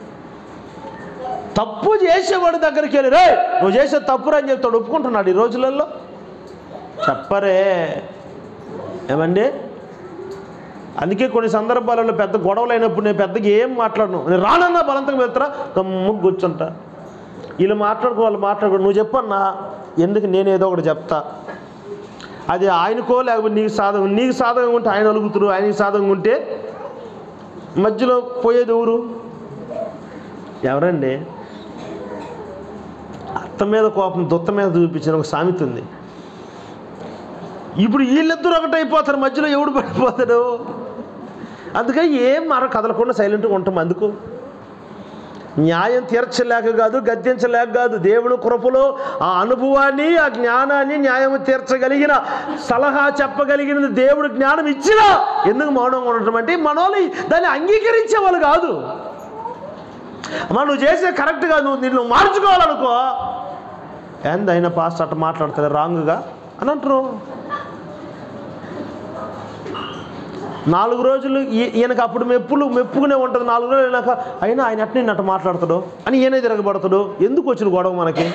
తప్పు చేసేవాడు దగ్గరికి వెళ్ళి రే నువ్వు చేసే తప్పురా అని చెప్తాడు ఒప్పుకుంటున్నాడు ఈ రోజులలో చెప్పరే ఏమండి అందుకే కొన్ని సందర్భాలలో పెద్ద గొడవలు అయినప్పుడు నేను పెద్దగా ఏం మాట్లాడను నేను రానన్నా బలంతంగా వెళ్తారా గమ్ము కూర్చుంటా వీళ్ళు మాట్లాడుకో వాళ్ళు మాట్లాడుకో నువ్వు చెప్పన్నా ఎందుకు నేను ఏదో ఒకటి చెప్తా అది ఆయనకో లేకపోతే నీకు సాధకం నీకు సాధకంగా ఉంటే ఆయన అలుగుతురు ఆయనకి సాధకంగా ఉంటే మధ్యలో పోయేది ఎవరు ఎవరండి అత్త మీద కోపం దుత్త మీద చూపించిన ఒక సామెత ఉంది ఇప్పుడు వీళ్ళిద్దరు ఒకటైపోతారు మధ్యలో ఎవడు పడిపోతాడు అందుకని ఏం మర కదలకుండా సైలెంట్గా ఉంటాం అందుకు న్యాయం తీర్చలేక కాదు గద్దించలేక కాదు దేవుడు కృపలో ఆ అనుభవాన్ని ఆ జ్ఞానాన్ని న్యాయం తీర్చగలిగిన సలహా చెప్పగలిగిన దేవుడు జ్ఞానం ఇచ్చినా ఎందుకు మౌనంగా ఉండటం అంటే మనోళ్ళు దాన్ని అంగీకరించే వాళ్ళు కాదు అమ్మా నువ్వు చేసే కరెక్ట్ కాదు నువ్వు నిన్ను మార్చుకోవాలనుకో ఏంది అయినా పాస్ట్ అట్ట మాట్లాడుతుంది రాంగ్గా అని అంటారు నాలుగు రోజులు ఈ- ఈయనకు అప్పుడు మెప్పులు మెప్పుకునే ఉంటుంది నాలుగు రోజులు అయినాక అయినా ఆయన అట్నే అట్ట మాట్లాడతాడు అని ఈయనే తిరగబడతాడు ఎందుకు వచ్చిన గొడవ మనకి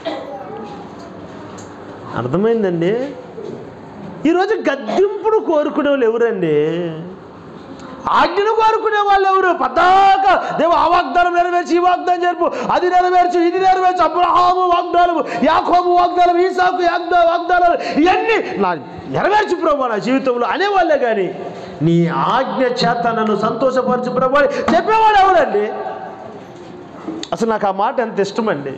అర్థమైందండి ఈరోజు గద్దింపుడు కోరుకునే వాళ్ళు ఎవరండి ఆజ్ఞను కోరుకునే వాళ్ళు ఎవరు పద్దాక దేవ ఆ వాగ్దానం నెరవేర్చి ఈ వాగ్దానం జరుపు అది నెరవేర్చు ఇది నెరవేర్చు అబ్రహాము వాగ్దానము యాకోబు వాగ్దానం ఈసాకు యాగ్దా వాగ్దానాలు ఇవన్నీ నా నెరవేర్చు ప్రభు నా జీవితంలో అనేవాళ్ళే కానీ నీ ఆజ్ఞ చేత నన్ను సంతోషపరచు ప్రభు అని చెప్పేవాడు ఎవడండి అసలు నాకు ఆ మాట ఎంత ఇష్టమండి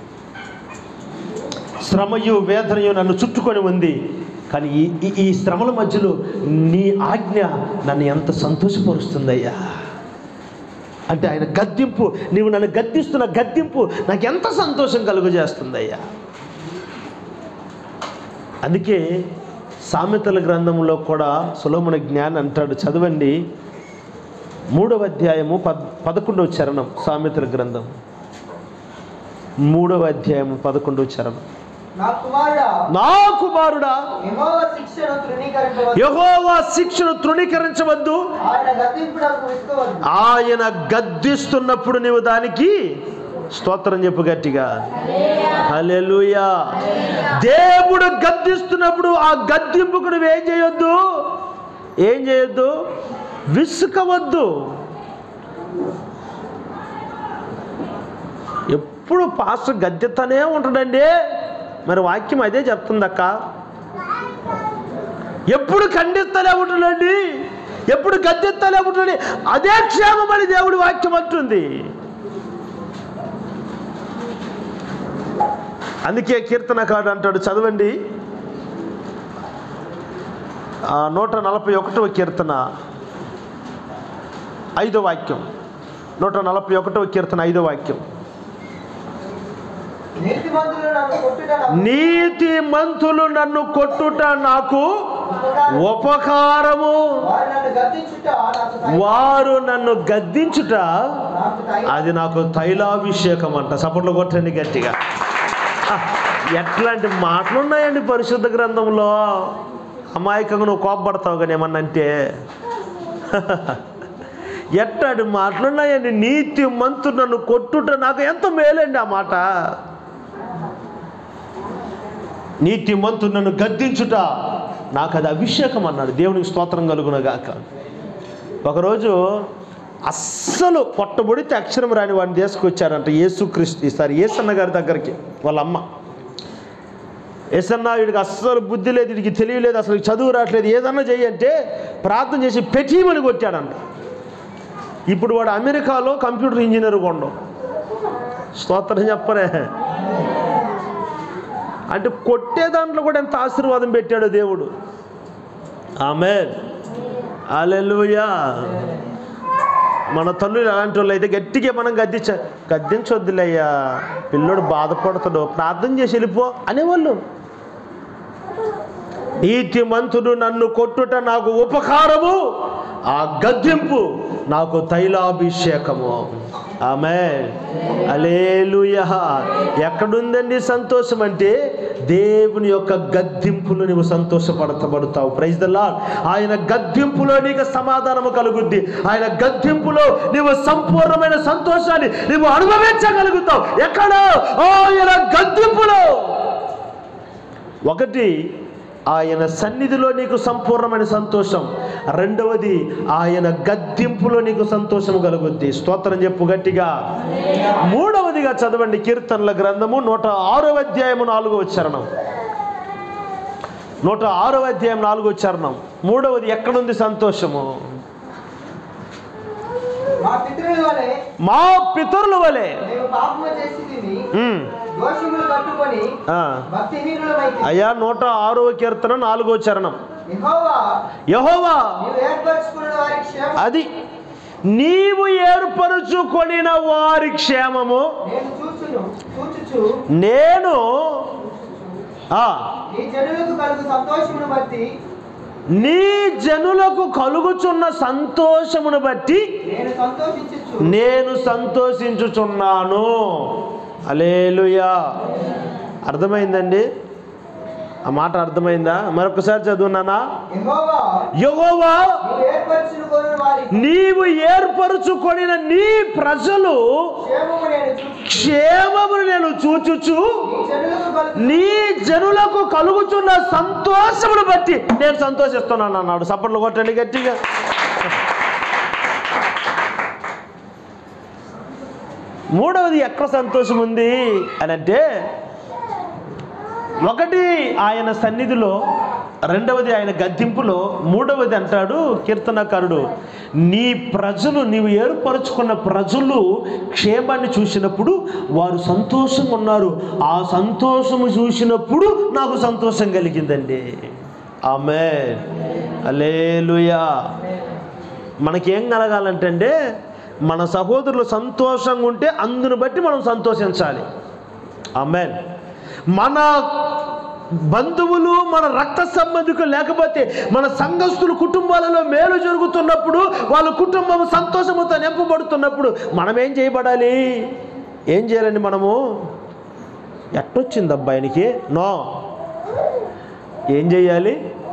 శ్రమయు వేదనయు నన్ను చుట్టుకొని ఉంది కానీ ఈ ఈ- ఈ శ్రమల మధ్యలో నీ ఆజ్ఞ నన్ను ఎంత సంతోషపరుస్తుందయ్యా అంటే ఆయన గద్దింపు నీవు నన్ను గద్దిస్తున్న గద్దింపు నాకు ఎంత సంతోషం కలుగజేస్తుందయ్యా అందుకే సామెతల గ్రంథంలో కూడా సులభమున జ్ఞాన్ అంటాడు చదవండి మూడవ అధ్యాయము పద్ పదకొండవ చరణం సామెతల గ్రంథం మూడవ అధ్యాయము పదకొండవ చరణం నా కుమారుడా నా కుమారుడా యెహోవా శిక్షను తృణీకరించవద్దు యహోవా శిక్షను తృణీకరించవద్దు ఆయన గద్దింపునకు విసుకోవద్దు ఆయన గద్దిస్తున్నప్పుడు నీవు దానికి స్తోత్రం చెప్పు గట్టిగా హల్లెలూయా దేవుడు గద్దిస్తున్నప్పుడు ఆ గద్దింపుకు నువ్వు ఏం చేయొద్దు ఏం చేయొద్దు విసుకవద్దు ఎప్పుడు పాస్టర్ గద్దెతనే ఉంటాడండి మరి వాక్యం అదే చెప్తుందక్క ఎప్పుడు ఖండిస్తలే ఉంటుందండి ఎప్పుడు గద్దెత్తలే ఉంటుంది అదే క్షేమమని దేవుడి వాక్యం అంటుంది అందుకే కీర్తనకాడు అంటాడు చదవండి ఆ, నూట నలభై ఒకటవ కీర్తన ఐదో వాక్యం నూట నలభై ఒకటవ కీర్తన ఐదో వాక్యం నీతిమంతులు నన్ను కొట్టుట నాకు నీతి మంతులు నన్ను కొట్టుట నాకు ఉపకారం. ఉపకారము వారు నన్ను గద్దించుట నాకు తై- వారు నన్ను గద్దించుట నాకు తై- అది నాకు తైలాభిషేకం అంట సపోర్ట్లు కొట్టండి గట్టిగా ఆ, ఎట్లాంటి మాటలు ఉన్నాయండి పరిశుద్ధ గ్రంథంలో అమాయకంగా నువ్వు కోపపడతావు కానీ ఏమన్నా అంటే ఎట్లాంటి మాటలు ఉన్నాయండి నీతి మంతు నన్ను కొట్టుట నాకు ఎంత మేలండి ఆ మాట నీతి మంతు నన్ను గద్దించుట నాకు అది అభిషేకం అన్నాడు దేవునికి స్తోత్రం కలుగునగాక ఒకరోజు అస్సలు పొట్టబొడితే అక్షరం రాని వాడిని తీసుకొచ్చారంట యేసుక్రీస్తు ఈసారి ఏసన్న గారి దగ్గరికి వాళ్ళ అమ్మ ఏసన్న వీడికి అస్సలు బుద్ధి లేదు వీడికి తెలియలేదు అసలు చదువు రావట్లేదు ఏదన్నా చెయ్యంటే ప్రార్థన చేసి పెట్టిమని కొట్టాడంట ఇప్పుడు వాడు అమెరికాలో కంప్యూటర్ ఇంజనీర్ కొండం స్తోత్రం చెప్పరే అంటే కొట్టే దాంట్లో కూడా ఎంత ఆశీర్వాదం పెట్టాడు దేవుడు ఆమె అలెలుయా మన తల్లులు అలాంటి వాళ్ళు అయితే గట్టిగా మనం గద్దించ గద్దించొద్దులయ్యా పిల్లోడు బాధపడుతాడు ప్రార్థన చేసి వెళ్ళిపో అనేవాళ్ళు నీతి మంతుడు నన్ను కొట్టుట నాకు ఉపకారము ఆ గద్దింపు నాకు తైలాభిషేకము ఆమె అలేలుయ ఎక్కడుందండి సంతోషం అంటే దేవుని యొక్క గద్దింపులో నువ్వు సంతోషపడతబడతావు ప్రైజ్ ద లార్డ్ ఆయన గద్దింపులో నీకు సమాధానము కలుగుద్ది ఆయన గద్దింపులో నీవు సంపూర్ణమైన సంతోషాన్ని నువ్వు అనుభవించగలుగుతావు ఎక్కడ ఆయన గద్దింపులో ఒకటి ఆయన సన్నిధిలో నీకు సంపూర్ణమైన సంతోషం రెండవది ఆయన గద్దింపులో నీకు సంతోషం కలుగుద్ది స్తోత్రం చెప్పు గట్టిగా మూడవదిగా చదవండి కీర్తనల గ్రంథము నూట ఆరో అధ్యాయము నాలుగో చరణం నూట ఆరో అధ్యాయం నాలుగో చరణం మూడవది ఎక్కడుంది సంతోషము మా పితరుల వలె మా పితరుల వలె మేము పాపము చేసి తిని ఉమ్, దోషములు కట్టుకొని ఆ. భక్తిహీనులమైతే అయ్యా నూట ఆరో కీర్తన నాలుగో చరణం యెహోవా యహోవా నీవు ఏర్పరచుకున్న వారి క్షేమం అది నీవు ఏర్పరచుకొనిన వారి క్షేమము నేను చూచును చూచుచు నేను ఆ నీ జనులకు కలుగు సంతోషమును బట్టి నీ జనులకు కలుగుచున్న సంతోషమును బట్టి నేను సంతోషించు నేను సంతోషించుచున్నాను అలేలుయా అర్థమైందండి ఆ మాట అర్థమైందా మరొకసారి చదువున్నానా యెహోవా యెహోవా నీవు ఏర్పరచుకున్న వారి నీవు ఏర్పరచుకొనిన నీ ప్రజలు క్షేమము నేను చూచు క్షేమమును నేను చూచుచు నీ జనులకు కలుగు నీ జనులకు కలుగుచున్న సంతోషమును బట్టి నేను సంతోషిస్తున్నాను అన్నాడు సప్పట్లు కొట్టండి గట్టిగా మూడవది ఎక్కడ సంతోషం ఉంది అని అంటే ఒకటి ఆయన సన్నిధిలో రెండవది ఆయన గద్దింపులో మూడవది అంటాడు కీర్తనకారుడు నీ ప్రజలు నీవు ఏర్పరచుకున్న ప్రజలు క్షేమాన్ని చూసినప్పుడు వారు సంతోషంగా ఉన్నారు ఆ సంతోషము చూసినప్పుడు నాకు సంతోషం కలిగిందండి ఆమె అలేలుయా మనకేం కలగాలంటే అండి, మన సహోదరులు సంతోషంగా ఉంటే అందును బట్టి మనం సంతోషించాలి ఆమెన్ మన బంధువులు మన రక్త సంబంధికులు లేకపోతే మన సంఘస్థులు కుటుంబాలలో మేలు జరుగుతున్నప్పుడు వాళ్ళ కుటుంబం సంతోషముతో నింపబడుతున్నప్పుడు మనం ఏం చేయబడాలి ఏం చేయాలండి మనము ఎట్టొచ్చింది అబ్బాయినికి నో ఏం చేయాలి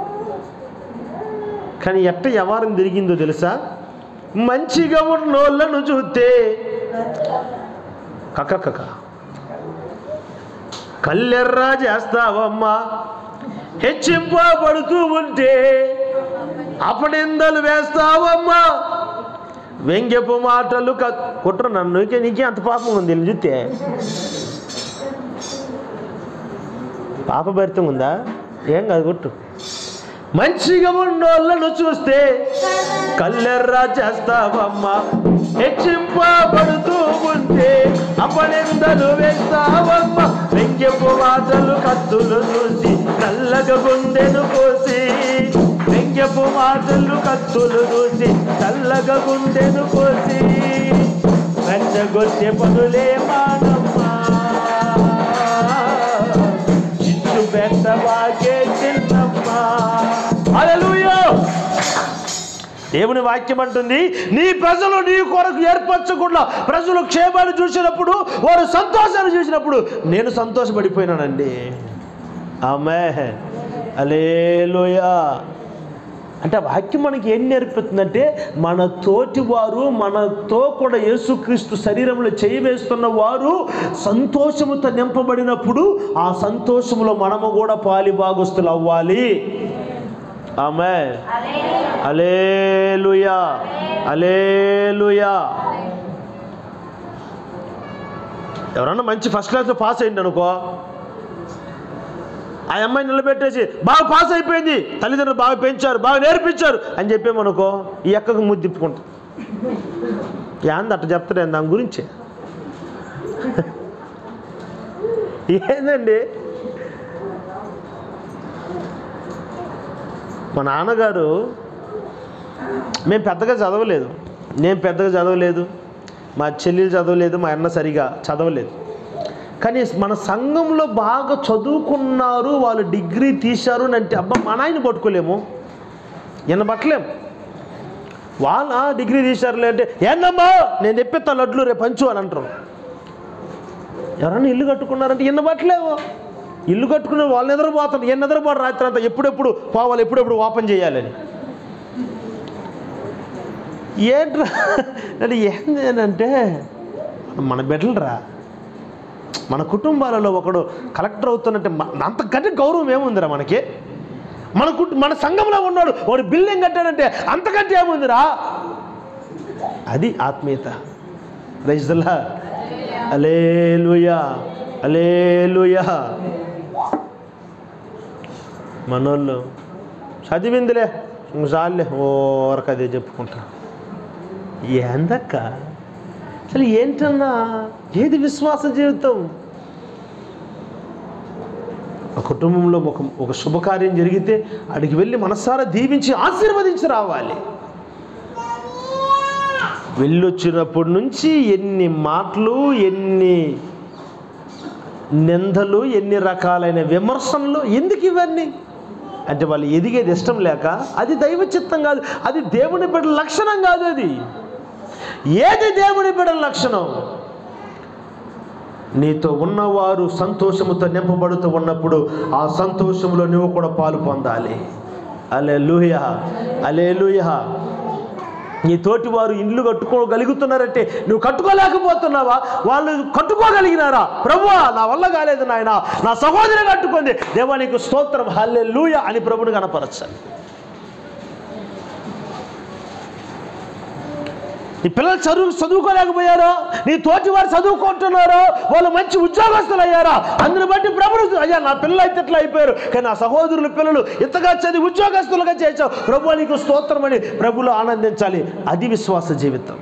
కానీ ఎట్ట వ్యవహారం తిరిగిందో తెలుసా మంచిగా ఉన్నోళ్ళను చూస్తే కక్క కక్క కల్లెర్రా చేస్తావమ్మా హెచ్చింపబడుతూ ఉంటే అపనిందలు వేస్తావమ్మా వ్యంగ్యపు మాటలు క కుట్ర నన్ను ఇక నీకే అంత పాపం ఉంది వీళ్ళని చూస్తే పాపభరితం ఉందా ఏం కాదు కొట్టు మంచిగా ఉన్నోళ్ళను చూస్తే కల్లెర్రా చేస్తావమ్మా హెచ్చింపబడుతూ ఉంటే అపనిందలు వేస్తావమ్మా వెంకెపు మాటలు కత్తులు చూసి నల్లగా గుండెను కోసి వెంకెపు మాటలు కత్తులు చూసి చల్లగా గుండెను కోసి రెచ్చగొచ్చే పనులే మానమ్మా చిచ్చు పెట్టవాకే చిన్నమ్మా హల్లెలూయా దేవుని వాక్యం అంటుంది నీ ప్రజలు నీ కొరకు ఏర్పరచకుండా ప్రజలు క్షేమాన్ని చూసినప్పుడు వారు సంతోషాన్ని చూసినప్పుడు నేను సంతోషపడిపోయినానండి ఆమె అలేలోయా అంటే ఆ వాక్యం మనకి ఏం నేర్పుతుందంటే మన తోటి వారు మనతో కూడా యేసుక్రీస్తు శరీరంలో చేయి వేస్తున్న వారు సంతోషముతో నింపబడినప్పుడు ఆ సంతోషంలో మనము కూడా పాలి భాగస్తులు అవ్వాలి ఆమె అలేలుయా అలేలుయా ఎవరన్నా మంచి ఫస్ట్ క్లాస్లో పాస్ అయింది అనుకో ఆ అమ్మాయి నిలబెట్టేసి బాగా పాస్ అయిపోయింది తల్లిదండ్రులు బాగా పెంచారు బాగా నేర్పించారు అని చెప్పామనుకో ఈ ఎక్కకు ముద్దు తిప్పుకుంటా ఏంది అట్ట చెప్తాడు దాని గురించి ఏందండి మా నాన్నగారు మేము పెద్దగా చదవలేదు నేను పెద్దగా చదవలేదు మా చెల్లెలు చదవలేదు మా అన్న సరిగా చదవలేదు కానీ మన సంఘంలో బాగా చదువుకున్నారు వాళ్ళు డిగ్రీ తీశారు అని అంటే అబ్బా మా నాయన పట్టుకోలేము ఈయన పట్టలేము వాళ్ళ డిగ్రీ తీశారులే అంటే ఏందమ్మా నేను తెప్పిస్తా లడ్లు రేపు పంచు అని అంటారు ఎవరన్నా ఇల్లు కట్టుకున్నారంటే ఎన్న పట్టలేవు ఇల్లు కట్టుకున్న వాళ్ళు నిద్రపోతారు ఎన్ని నిద్రపోరు రాత్రి అంతా ఎప్పుడెప్పుడు పోవాలి ఎప్పుడెప్పుడు ఓపెన్ చేయాలని ఏంట్రా అంటే ఏంది అని అంటే మన బిడ్డలరా మన కుటుంబాలలో ఒకడు కలెక్టర్ అవుతున్నట్టే మ- అంతకంటే గౌరవం ఏముందిరా మనకి మన కుట్- మన సంఘంలో ఉన్నాడు వాడు బిల్డింగ్ కట్టాడంటే అంతకంటే ఏముందిరా అది ఆత్మీయత రైజుల్లా అలేలుయా అలేలుయా మనోళ్ళు చదివిందిలే ఇంక చాలులే ఓరకు అదే చెప్పుకుంటా ఏందక్క అసలు ఏంటన్నా ఏది విశ్వాస జీవితం ఆ కుటుంబంలో ఒక ఒక శుభకార్యం జరిగితే అడిగి వెళ్ళి మనసారా దీవించి ఆశీర్వదించి రావాలి వెళ్ళొచ్చినప్పటి నుంచి ఎన్ని మాటలు ఎన్ని నిందలు ఎన్ని రకాలైన విమర్శనలు ఎందుకు ఇవన్నీ అంటే వాళ్ళు ఎదిగేది ఇష్టం లేక అది దైవ చిత్తం కాదు అది దేవుని బిడ్డల లక్షణం కాదు అది ఏది దేవుని బిడ్డల లక్షణం నీతో ఉన్నవారు సంతోషముతో నింపబడుతూ ఉన్నప్పుడు ఆ సంతోషంలో నువ్వు కూడా పాలు పొందాలి అలే లూయ అలే నీ తోటి వారు ఇండ్లు కట్టుకోగలుగుతున్నారంటే నువ్వు కట్టుకోలేకపోతున్నావా వాళ్ళు కట్టుకోగలిగినారా ప్రభువా నా వల్ల కాలేదు నాయన నా సహోదరి కట్టుకుంది దేవానికి స్తోత్రం హల్లే లూయ అని ప్రభుని కనపరచాలి నీ పిల్లలు చదువు చదువుకోలేకపోయారో నీ తోటి వారు చదువుకుంటున్నారో వాళ్ళు మంచి ఉద్యోగస్తులు అయ్యారా అందుని బట్టి ప్రభుడు అయ్యా నా పిల్లలు అయితే ఇట్లా అయిపోయారు కానీ నా సహోదరుల పిల్లలు ఇంతగా చదివి ఉద్యోగస్తులుగా చేసావు ప్రభు నీకు స్తోత్రం అని ప్రభులు ఆనందించాలి అది విశ్వాస జీవితం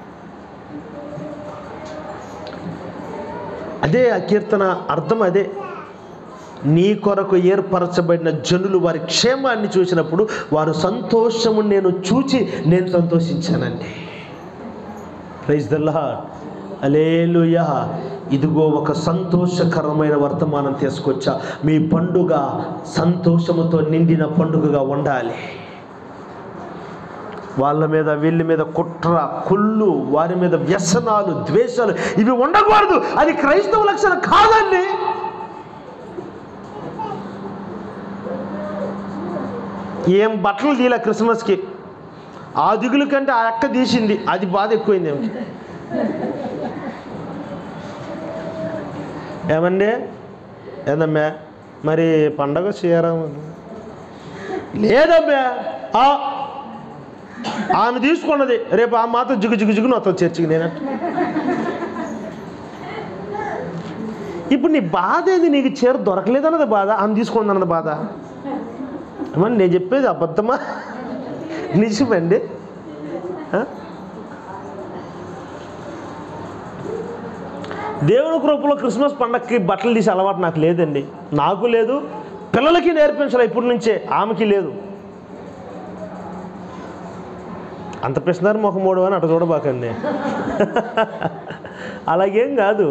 అదే ఆ కీర్తన అర్థం అదే నీ కొరకు ఏర్పరచబడిన జనులు వారి క్షేమాన్ని చూసినప్పుడు వారు సంతోషము నేను చూచి నేను సంతోషించానండి ప్రైజ్ ద లార్డ్ అలేలుయా ఇదిగో ఒక సంతోషకరమైన వర్తమానం తీసుకొచ్చా మీ పండుగ సంతోషముతో నిండిన పండుగగా ఉండాలి వాళ్ళ మీద వీళ్ళ మీద కుట్ర కుళ్ళు వారి మీద వ్యసనాలు ద్వేషాలు ఇవి ఉండకూడదు అది క్రైస్తవ లక్షణం కాదండి ఏం బట్టలు తీల క్రిస్మస్కి ఆ దిగులు కంటే ఆ అక్క తీసింది అది బాధ ఎక్కువైంది ఏమిటి ఏమండి ఏందమ్మా మరి పండగ చేయరాము లేదమ్మా ఆ, ఆమె తీసుకున్నది రేపు ఆ మాత్రం జిగు జిగు జిగును వస్తుంది చర్చికి నేనంట ఇప్పుడు నీ బాధ ఏది నీకు చీర దొరకలేదన్నది బాధ ఆమె తీసుకుందన్నది బాధ ఏమన్నా నేను చెప్పేది అబద్ధమా నిజమండి ఆ? దేవుని కృపలో క్రిస్మస్ పండగకి బట్టలు తీసి అలవాటు నాకు లేదండి నాకు లేదు పిల్లలకి నేర్పించాలి ఇప్పటి నుంచే ఆమెకి లేదు అంత పిస్తున్నారు ముఖం మూడు అని అటు చూడబాకండి అలాగేం కాదు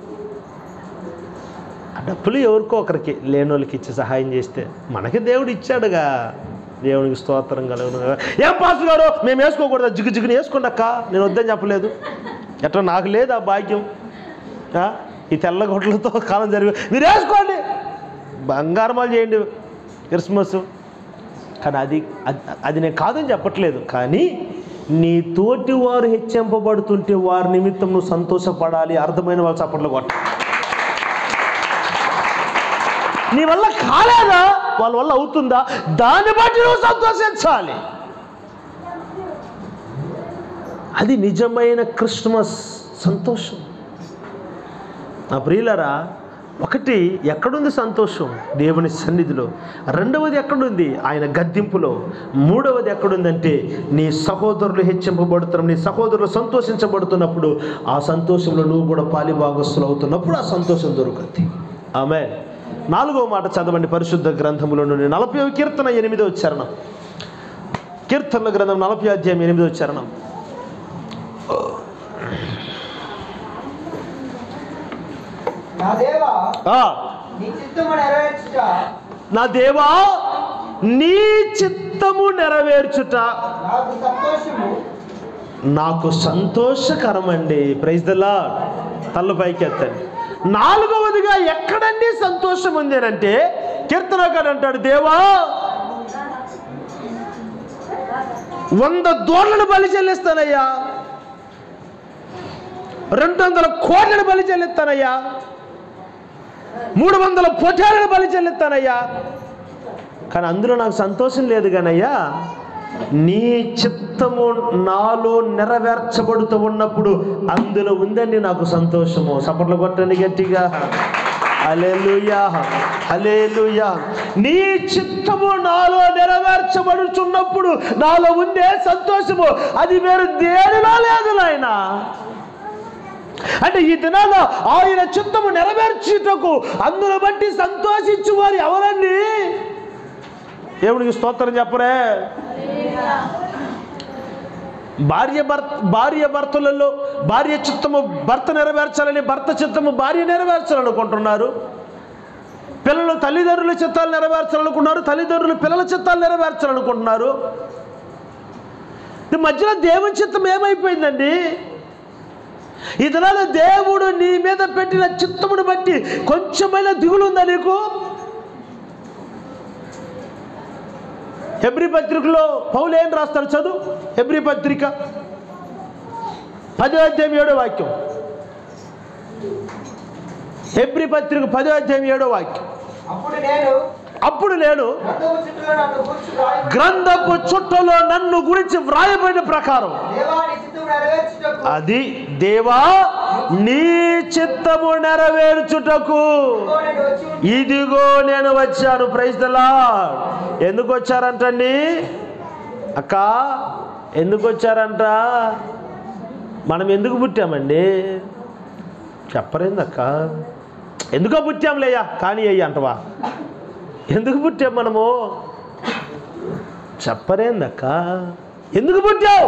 ఆ డబ్బులు ఎవరికో ఒకరికి లేని వాళ్ళకి ఇచ్చి సహాయం చేస్తే మనకి దేవుడు ఇచ్చాడుగా దేవునికి స్తోత్రం కలుగును కదా. ఏం పాస్ గారు మేము వేసుకోకూడదు జిగు జిగుని వేసుకోండి అక్క నేను వద్దని చెప్పలేదు ఎట్లా నాకు లేదు ఆ భాగ్యం ఆ? ఈ తెల్ల గొడ్లతో కాలం జరిగి మీరు వేసుకోండి బంగారమాలు చేయండి క్రిస్మస్ కానీ అది అది- అది నేను కాదని చెప్పట్లేదు కానీ నీ తోటి వారు హెచ్చింపబడుతుంటే వారి నిమిత్తం నువ్వు సంతోషపడాలి అర్థమైన వాళ్ళు చప్పట్లు కొట్ట నీ వల్ల కాలేదా వాళ్ళ వల్ల అవుతుందా దాన్ని బట్టి నువ్వు సంతోషించాలి అది నిజమైన క్రిస్మస్ సంతోషం నా ప్రియులరా ఒకటి ఎక్కడుంది సంతోషం దేవుని సన్నిధిలో రెండవది ఎక్కడుంది ఆయన గద్దింపులో మూడవది ఎక్కడుందంటే నీ సహోదరులు హెచ్చింపబడుతున్న నీ సహోదరులు సంతోషించబడుతున్నప్పుడు ఆ సంతోషంలో నువ్వు కూడా పాలిభాగస్తులు అవుతున్నప్పుడు ఆ సంతోషం దొరుకుతుంది ఆమె నాలుగవ మాట చదవండి పరిశుద్ధ గ్రంథములో నుండి నలభై కీర్తన ఎనిమిదో చరణం కీర్తనల గ్రంథం నలభై అధ్యాయం ఎనిమిదో చరణం నా దేవా ఆ, నీ చిత్తము నెరవేర్చుట నా దేవా నీ చిత్తము నెరవేర్చుట నాకు సంతోషము నాకు సంతోషకరమండి ప్రైజ్ ద లార్డ్ తల్ల పైకి ఎత్తండి నాలుగవదిగా ఎక్కడండి సంతోషం ఉంది అని అంటే కీర్తనకాడు అంటాడు దేవా వంద దోళ్లను బలి చెల్లిస్తానయ్యా రెండు వందల కోట్లను బలి చెల్లిస్తానయ్యా మూడు వందల పొటాలను బలి చెల్లిస్తానయ్యా కానీ అందులో నాకు సంతోషం లేదు కానయ్యా నీ చిత్తము నాలో నెరవేర్చబడుతూ ఉన్నప్పుడు అందులో ఉందండి నాకు సంతోషము సపట్లు కొట్టండి గట్టిగా హల్లెలూయా హల్లెలూయా నీ చిత్తము నాలో నెరవేర్చబడుచున్నప్పుడు నాలో ఉండే సంతోషము అది వేరు దేనిలో లేదు నాయనా అంటే ఈ దినాన ఆయన చిత్తము నెరవేర్చుటకు అందును బట్టి సంతోషించు వారు ఎవరండి దేవునికి స్తోత్రం చెప్పరే భార్య భర్త భార్య భర్తలలో భార్య చిత్తము భర్త నెరవేర్చాలని భర్త చిత్తము భార్య నెరవేర్చాలనుకుంటున్నారు పిల్లలు తల్లిదండ్రుల చిత్తాలు నెరవేర్చాలనుకున్నారు తల్లిదండ్రులు పిల్లల చిత్తాలు నెరవేర్చాలనుకుంటున్నారు ఈ మధ్యలో దేవుని చిత్తం ఏమైపోయిందండి ఈ దినాల దేవుడు నీ మీద పెట్టిన చిత్తమును బట్టి కొంచెమైనా దిగులు ఉందా నీకు హెబ్రి పత్రికలో పౌలు ఏం రాస్తాడు చదువు హెబ్రి పత్రిక పదో అధ్యాయం ఏడో వాక్యం హెబ్రి పత్రిక పదో అధ్యాయం ఏడో వాక్యం అప్పుడు నేను అప్పుడు నేను గ్రంథము చుట్టూ నన్ను కూర్చు రాయి గ్రంథపు చుట్టలో నన్ను గురించి వ్రాయబడిన ప్రకారం దేవా నీ చిత్తము నెరవేర్చుటకు అది దేవా నీ చిత్తము నెరవేర్చుటకు ఇదిగో నేను వచ్చి ఉన్నాను. ఇదిగో నేను వచ్చాను ప్రైజ్దలా ఎందుకు వచ్చారంటండి అక్క ఎందుకు వచ్చారంట మనం ఎందుకు పుట్టామండి చెప్పరేంది అక్క ఎందుకో పుట్టాంలేయ్యా కానీ అయ్యా అంటవా ఎందుకు పుట్టాం మనము చెప్పరేందక్క ఎందుకు పుట్టావు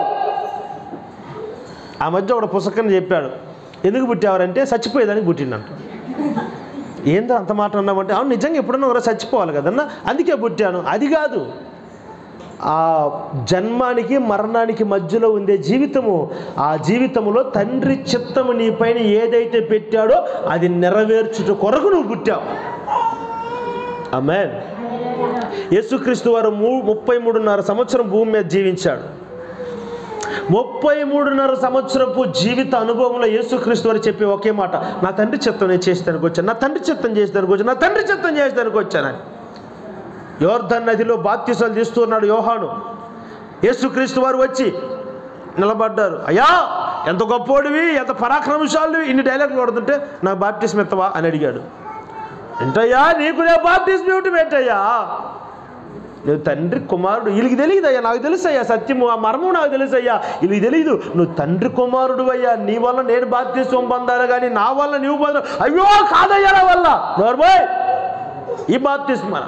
ఆ మధ్య ఒక పుస్తకం చెప్పాడు ఎందుకు పుట్టావారంటే చచ్చిపోయేదానికి పుట్టిండంట ఏందో అంత మాట అన్నామంటే అవును నిజంగా ఎప్పుడన్నా ఒకరు చచ్చిపోవాలి కదన్నా అందుకే పుట్టాను అది కాదు ఆ జన్మానికి మరణానికి మధ్యలో ఉండే జీవితము ఆ జీవితంలో తండ్రి చిత్తము నీ పైన ఏదైతే పెట్టాడో అది నెరవేర్చుట కొరకు నువ్వు పుట్టావు ఆమె యేసుక్రీస్తు వారు మూ ముప్పై మూడున్నర సంవత్సరం భూమి మీద జీవించాడు ముప్పై మూడున్నర సంవత్సరపు జీవిత అనుభవంలో యేసుక్రీస్తు వారు చెప్పే ఒకే మాట నా తండ్రి చిత్తం నేను చేసేదానికి వచ్చాను నా తండ్రి చిత్తం చేసేదానికి వచ్చాను నా తండ్రి చిత్తం చేసేదానికి వచ్చానని యోర్ధన్ నదిలో బాప్తిసాలు తీస్తున్నాడు యోహాను యేసుక్రీస్తు వారు వచ్చి నిలబడ్డారు అయ్యా ఎంత గొప్పోడివి ఎంత పరాక్రమశాలివి ఇన్ని డైలాగులు కొడుతుంటే నాకు బాప్టిజం ఎత్తవా అని అడిగాడు ఏంటయ్యా నీకు నేను బాప్టిజం ఇవ్వటం ఏంటయ్యా నువ్వు తండ్రి కుమారుడు వీళ్ళకి తెలియదు అయ్యా నాకు తెలుసు అయ్యా సత్యము ఆ మర్మం నాకు తెలుసు అయ్యా వీళ్ళకి తెలియదు నువ్వు తండ్రి కుమారుడు అయ్యా నీ వల్ల నేను బాప్తిస్వం పొందాను కానీ నా వల్ల నువ్వు పొందాను అయ్యో కాదయ్యా నా వల్ల నోర్బాయ్ ఈ బాప్తిస్మ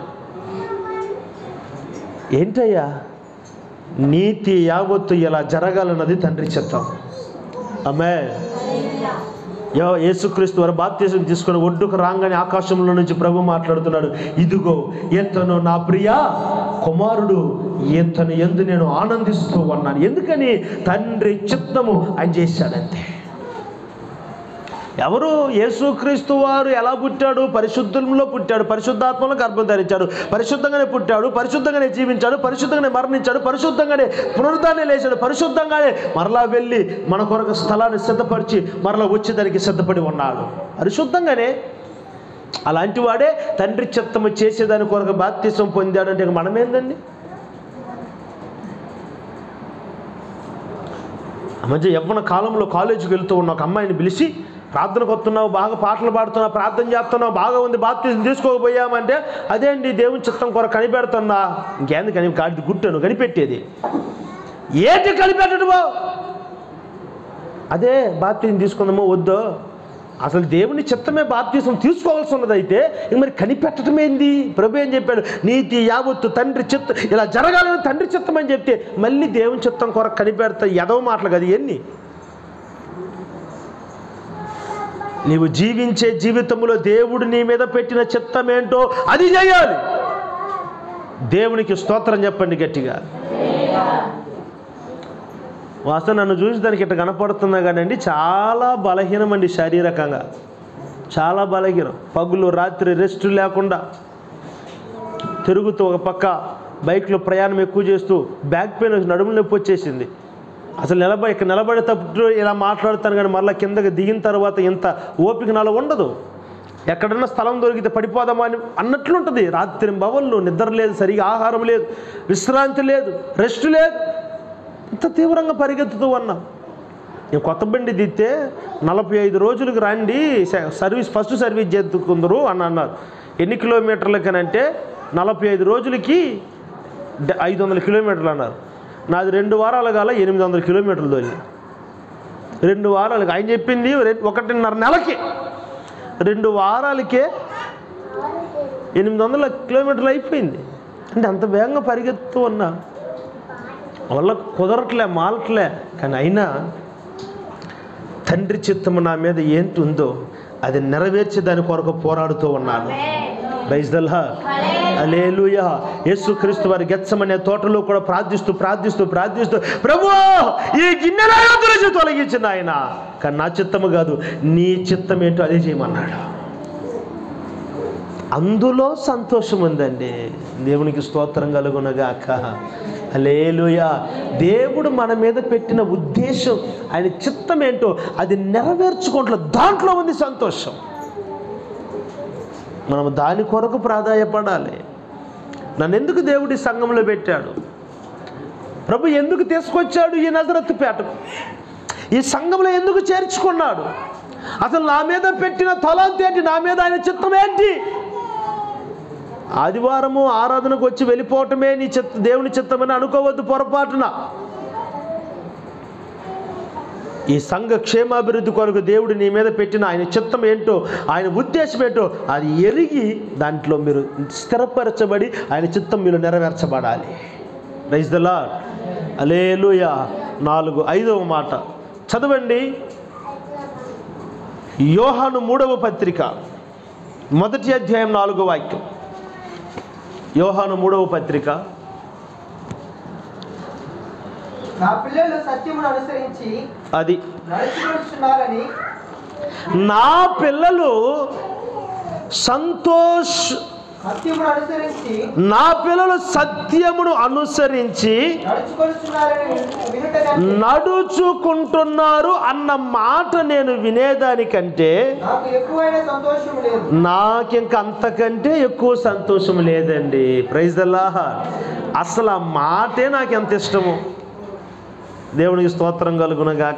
ఏంటయ్యా నీతి యావత్తు ఇలా జరగాలన్నది తండ్రి చిత్తం ఆమె యో- యేసుక్రీస్తు వారు బాప్తీసం తీసుకొని ఒడ్డుకు రాగానే ఆకాశంలో నుంచి ప్రభు మాట్లాడుతున్నాడు ఇదిగో ఇతను నా ప్రియ కుమారుడు ఇతను ఎందు నేను ఆనందిస్తూ ఉన్నాను ఎందుకని తండ్రి చిత్తము ఆయన చేశాడంతే ఎవరు యేసుక్రీస్తు వారు ఎలా పుట్టాడు పరిశుద్ధంలో పుట్టాడు పరిశుద్ధాత్మలో గర్భం ధరించాడు పరిశుద్ధంగానే పుట్టాడు పరిశుద్ధంగానే జీవించాడు పరిశుద్ధంగానే మరణించాడు పరిశుద్ధంగానే పునరుద్ధాన్ని లేచాడు పరిశుద్ధంగానే మరలా వెళ్ళి మన కొరకు స్థలాన్ని సిద్ధపరిచి మరలా వచ్చేదానికి సిద్ధపడి ఉన్నాడు పరిశుద్ధంగానే అలాంటి వాడే తండ్రి చిత్తము చేసేదాని కొరకు బాప్తిసం పొందాడు అంటే ఇక మనమేందండి ఆ మధ్య యవ్వన కాలంలో కాలేజీకి వెళ్తూ ఉన్న ఒక అమ్మాయిని పిలిచి ప్రార్థనకు వస్తున్నావు బాగా పాటలు పాడుతున్నావు ప్రార్థన చేస్తున్నావు బాగా ఉంది బాప్తీసం తీసుకోకపోయామంటే అదేంటి దేవుని చిత్తం కొర కనిపెడుతున్నా ఇంకేంది కని కాడి గుట్టను కనిపెట్టేది ఏంటి కనిపెట్టడమో అదే బాప్తీసం తీసుకుందామో వద్దో అసలు దేవుని చిత్తమే బాప్తీసం తీసుకోవాల్సి ఉన్నది అయితే ఇంక మరి కనిపెట్టడం ఏంది ప్రభు ఏం చెప్పాడు నీతి యావత్తు తండ్రి చిత్తం ఇలా జరగాలని తండ్రి చిత్తం అని చెప్తే మళ్ళీ దేవుని చిత్తం కొరకు కనిపెడతా ఎదవ మాటలు కదా ఎన్ని నీవు జీవించే జీవితంలో దేవుడు నీ మీద పెట్టిన చిత్తం ఏంటో అది చేయాలి దేవునికి స్తోత్రం చెప్పండి గట్టిగా వాస్తవం నన్ను చూసి దానికి ఇట్లా కనపడుతున్నా కానండి చాలా బలహీనమండి శారీరకంగా చాలా బలహీనం పగులు రాత్రి రెస్ట్ లేకుండా తిరుగుతూ ఒక పక్క బైక్లో ప్రయాణం ఎక్కువ చేస్తూ బ్యాక్ పెయిన్ వచ్చి నడుము నొప్పి వచ్చేసింది అసలు నిలబడి ఇక్కడ నిలబడేటప్పుడు ఇలా మాట్లాడుతాను కానీ మళ్ళీ కిందకి దిగిన తర్వాత ఇంత ఓపిక నాలో ఉండదు ఎక్కడన్నా స్థలం దొరికితే పడిపోదామా అని అన్నట్లుంటుంది రాత్రి భవన్లు నిద్ర లేదు సరిగా ఆహారం లేదు విశ్రాంతి లేదు రెస్ట్ లేదు ఇంత తీవ్రంగా పరిగెత్తుతూ ఉన్నా నేను కొత్త బండి దిద్దితే నలభై ఐదు రోజులకు రండి స- సర్వీస్ ఫస్ట్ సర్వీస్ చేతుకుందరు అని అన్నారు ఎన్ని కిలోమీటర్లకనంటే నలభై ఐదు రోజులకి డ- ఐదు వందల కిలోమీటర్లు అన్నారు నాది రెండు వారాల కాల ఎనిమిది వందల కిలోమీటర్లు తోలి రెండు వారాలకి ఆయన చెప్పింది రె- ఒకటిన్నర నెలకి రెండు వారాలకే ఎనిమిది వందల కిలోమీటర్లు అయిపోయింది అంటే అంత వేగంగా పరిగెత్తు ఉన్నా వల్ల కుదరట్లే మాలట్లే కానీ అయినా తండ్రి చిత్తము నా మీద ఏంటి ఉందో అది నెరవేర్చి దాని కొరకు పోరాడుతూ ఉన్నాను బైజ్దల్హా అలేలుయా యేసు క్రీస్తు వారి గెచ్చమనే తోటలో కూడా ప్రార్థిస్తూ ప్రార్థిస్తూ ప్రార్థిస్తూ ప్రభు ఈ గిన్నెల నుంచి తొలగించిన ఆయన కానీ నా చిత్తము కాదు నీ చిత్తం ఏంటో అదే చేయమన్నాడు అందులో సంతోషం ఉందండి దేవునికి స్తోత్రం కలుగునగాక లేలుయా దేవుడు మన మీద పెట్టిన ఉద్దేశం ఆయన చిత్తం ఏంటో అది నెరవేర్చుకోవట్లో దాంట్లో ఉంది సంతోషం మనం దాని కొరకు ప్రాధాయపడాలి నన్ను ఎందుకు దేవుడి సంఘంలో పెట్టాడు ప్రభు ఎందుకు తీసుకొచ్చాడు ఈ నజరత్తు పేటకు ఈ సంఘంలో ఎందుకు చేర్చుకున్నాడు అసలు నా మీద పెట్టిన తలాంతి ఏంటి నా మీద ఆయన చిత్తం ఏంటి ఆదివారము ఆరాధనకు వచ్చి వెళ్ళిపోవటమే నీ చిత్త దేవుని చిత్తమని అనుకోవద్దు పొరపాటున ఈ సంఘ క్షేమాభివృద్ధి కొరకు దేవుడు నీ మీద పెట్టిన ఆయన చిత్తం ఏంటో ఆయన ఉద్దేశం ఏంటో అది ఎరిగి దాంట్లో మీరు స్థిరపరచబడి ఆయన చిత్తం మీరు నెరవేర్చబడాలి రైస్ ద లాడ్ అలేలుయ నాలుగు ఐదవ మాట చదవండి యోహాను మూడవ పత్రిక మొదటి అధ్యాయం నాలుగో వాక్యం యోహాను మూడవ పత్రిక నా పిల్లలు సత్యమును అనుసరించి అది నడుచుకుంటున్నారని నా పిల్లలు సంతోష్ సత్యమును అనుసరించి నా పిల్లలు సత్యమును అనుసరించి నడుచుకొనుచున్నారని వినుట నడుచుకుంటున్నారు అన్న మాట నేను వినేదానికంటే నాకు ఎక్కువైన సంతోషం లేదు నాకింక అంతకంటే ఎక్కువ సంతోషం లేదండి ప్రైజ్ దల్లా అసలు ఆ మాటే నాకు ఎంత ఇష్టము దేవునికి స్తోత్రం కలుగునగాక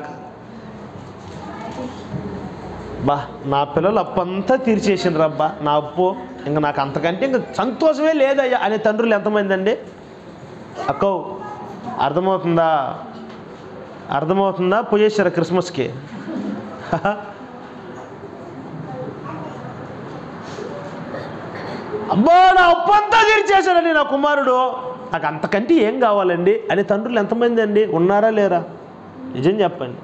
బా నా పిల్లలు అప్పంతా తీర్చేసిండ్రు రబ్బా నా అప్పు ఇంకా నాకు అంతకంటే ఇంకా సంతోషమే లేదయ్యా అనే తండ్రులు ఎంతమంది అండి అక్కో అర్థమవుతుందా అర్థమవుతుందా పోయేసారా క్రిస్మస్కి అబ్బా నా అప్పంతా తీర్చేశాడండి నా కుమారుడు నాకు అంతకంటే ఏం కావాలండి అని తండ్రులు ఎంతమంది అండి ఉన్నారా లేరా నిజం చెప్పండి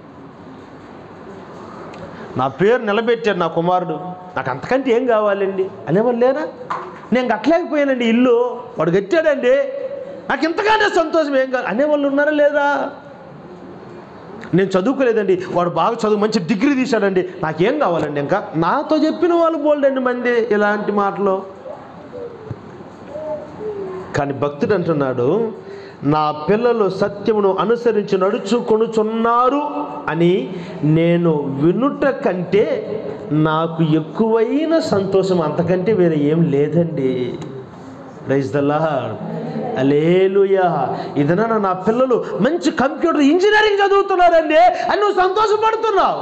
నా పేరు నిలబెట్టాడు నా కుమారుడు నాకు అంతకంటే ఏం కావాలండి అనేవాళ్ళు లేరా నేను కట్టలేకపోయానండి ఇల్లు వాడు కట్టాడండి నాకు ఇంతకంటే సంతోషం ఏం కావాలి అనేవాళ్ళు ఉన్నారా లేదా నేను చదువుకోలేదండి వాడు బాగా చదువు మంచి డిగ్రీ తీశాడండి నాకేం కావాలండి ఇంకా నాతో చెప్పిన వాళ్ళు బోల్డండి మంది ఇలాంటి మాటలు కానీ భక్తుడు అంటున్నాడు నా పిల్లలు సత్యమును అనుసరించి నడుచుకొనుచున్నారు అని నేను వినుట కంటే నాకు ఎక్కువైన సంతోషం అంతకంటే వేరే ఏం లేదండి రైజ్ ద లార్డ్ అలేలుయా ఇదన నా పిల్లలు మంచి కంప్యూటర్ ఇంజనీరింగ్ చదువుతున్నారండి అని నువ్వు సంతోషపడుతున్నావు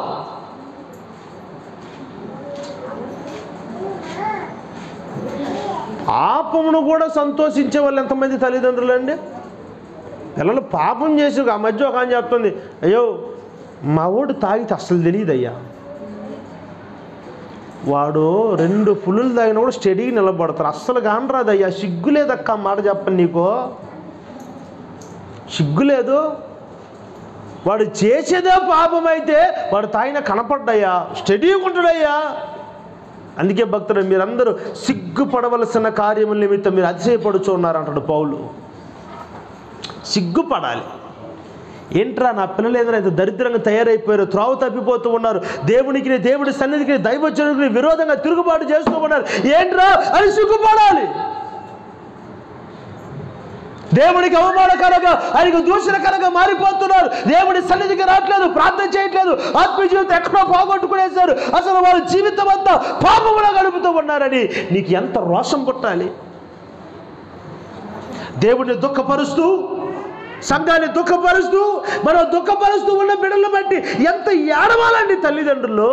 పాపమును కూడా సంతోషించే వాళ్ళు ఎంతమంది తల్లిదండ్రులు అండి పిల్లలు పాపం చేసి ఆ మధ్య ఒక ఆయన చెప్తుంది అయ్యో మా వాడు తాగితే అస్సలు తెలియదు అయ్యా వాడు రెండు పులులు తాగినా కూడా స్టడీగా నిలబడతారు అస్సలు కానరాదు అయ్యా సిగ్గు లేదక్క మాట చెప్పండి నీకు సిగ్గు లేదు వాడు చేసేదే పాపం అయితే వాడు తాగిన కనపడ్డయ్యా స్టడీగా ఉంటాడయ్యా అందుకే భక్తులు మీరందరూ సిగ్గుపడవలసిన కార్యముల నిమిత్తం మీరు అతిశయపడుచు ఉన్నారు అంటాడు పౌలు సిగ్గుపడాలి ఏంట్రా నా పిల్లలు ఏదైనా దరిద్రంగా తయారైపోయారు త్రోవ తప్పిపోతూ ఉన్నారు దేవునికి దేవుడి సన్నిధికి దైవజనుడికి విరోధంగా తిరుగుబాటు చేస్తూ ఉన్నారు ఏంట్రా అని సిగ్గుపడాలి దేవునికి అవమానకరంగా ఆయనకు దూషణకరంగా మారిపోతున్నారు దేవుడి సన్నిధికి రావట్లేదు ప్రార్థన చేయట్లేదు ఆత్మీయ జీవితం ఎక్కడో పోగొట్టుకునేశారు అసలు వారి జీవితం అంతా పాపములో గడుపుతూ ఉన్నారని నీకు ఎంత రోషం పుట్టాలి దేవుడిని దుఃఖపరుస్తూ సంఘాన్ని దుఃఖపరుస్తూ మనం దుఃఖపరుస్తూ ఉన్న బిడ్డలు బట్టి ఎంత ఏడవాలండి తల్లిదండ్రులు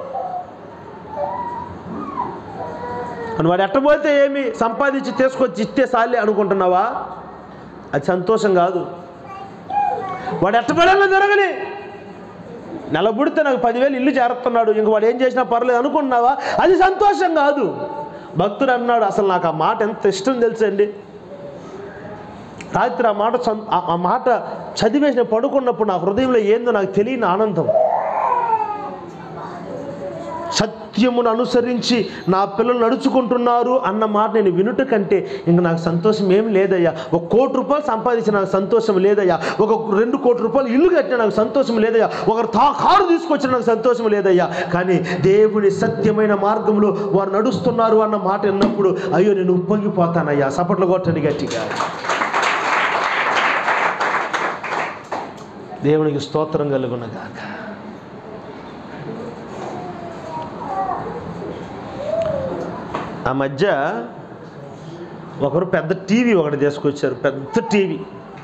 అని వాడు ఎట్టబోతే ఏమి సంపాదించి తీసుకొచ్చి ఇస్తే సాలే అనుకుంటున్నావా అది సంతోషం కాదు వాడు ఎట్టబడేలా జరగని నెలబుడితే నాకు పదివేలు ఇల్లు చేరుతున్నాడు ఇంక వాడు ఏం చేసినా పర్లేదు అనుకుంటున్నావా అది సంతోషం కాదు భక్తుడు అన్నాడు అసలు నాకు ఆ మాట ఎంత ఇష్టం తెలుసండి రాత్రి ఆ మాట సం- ఆ- ఆ మాట చదివేసిన పడుకున్నప్పుడు నా హృదయంలో ఏందో నాకు తెలియని ఆనందం సత్యమును అనుసరించి నా పిల్లలు నడుచుకుంటున్నారు అన్న మాట నేను వినుట కంటే ఇంక నాకు సంతోషం ఏం లేదయ్యా ఒక కోటి రూపాయలు సంపాదించిన నాకు సంతోషం లేదయ్యా ఒక రెండు కోటి రూపాయలు ఇల్లు కట్టిన నాకు సంతోషం లేదయ్యా ఒకరు తా కారు తీసుకొచ్చిన నాకు సంతోషం లేదయ్యా కానీ దేవుని సత్యమైన మార్గంలో వారు నడుస్తున్నారు అన్న మాట విన్నప్పుడు అయ్యో నేను ఉప్పొంగిపోతానయ్యా సపట్లు కొట్టండి గట్టిగా దేవునికి స్తోత్రం కలుగునగాక ఆ మధ్య ఒకరు పెద్ద టీవీ ఒకటి తీసుకొచ్చారు పెద్ద టీవీ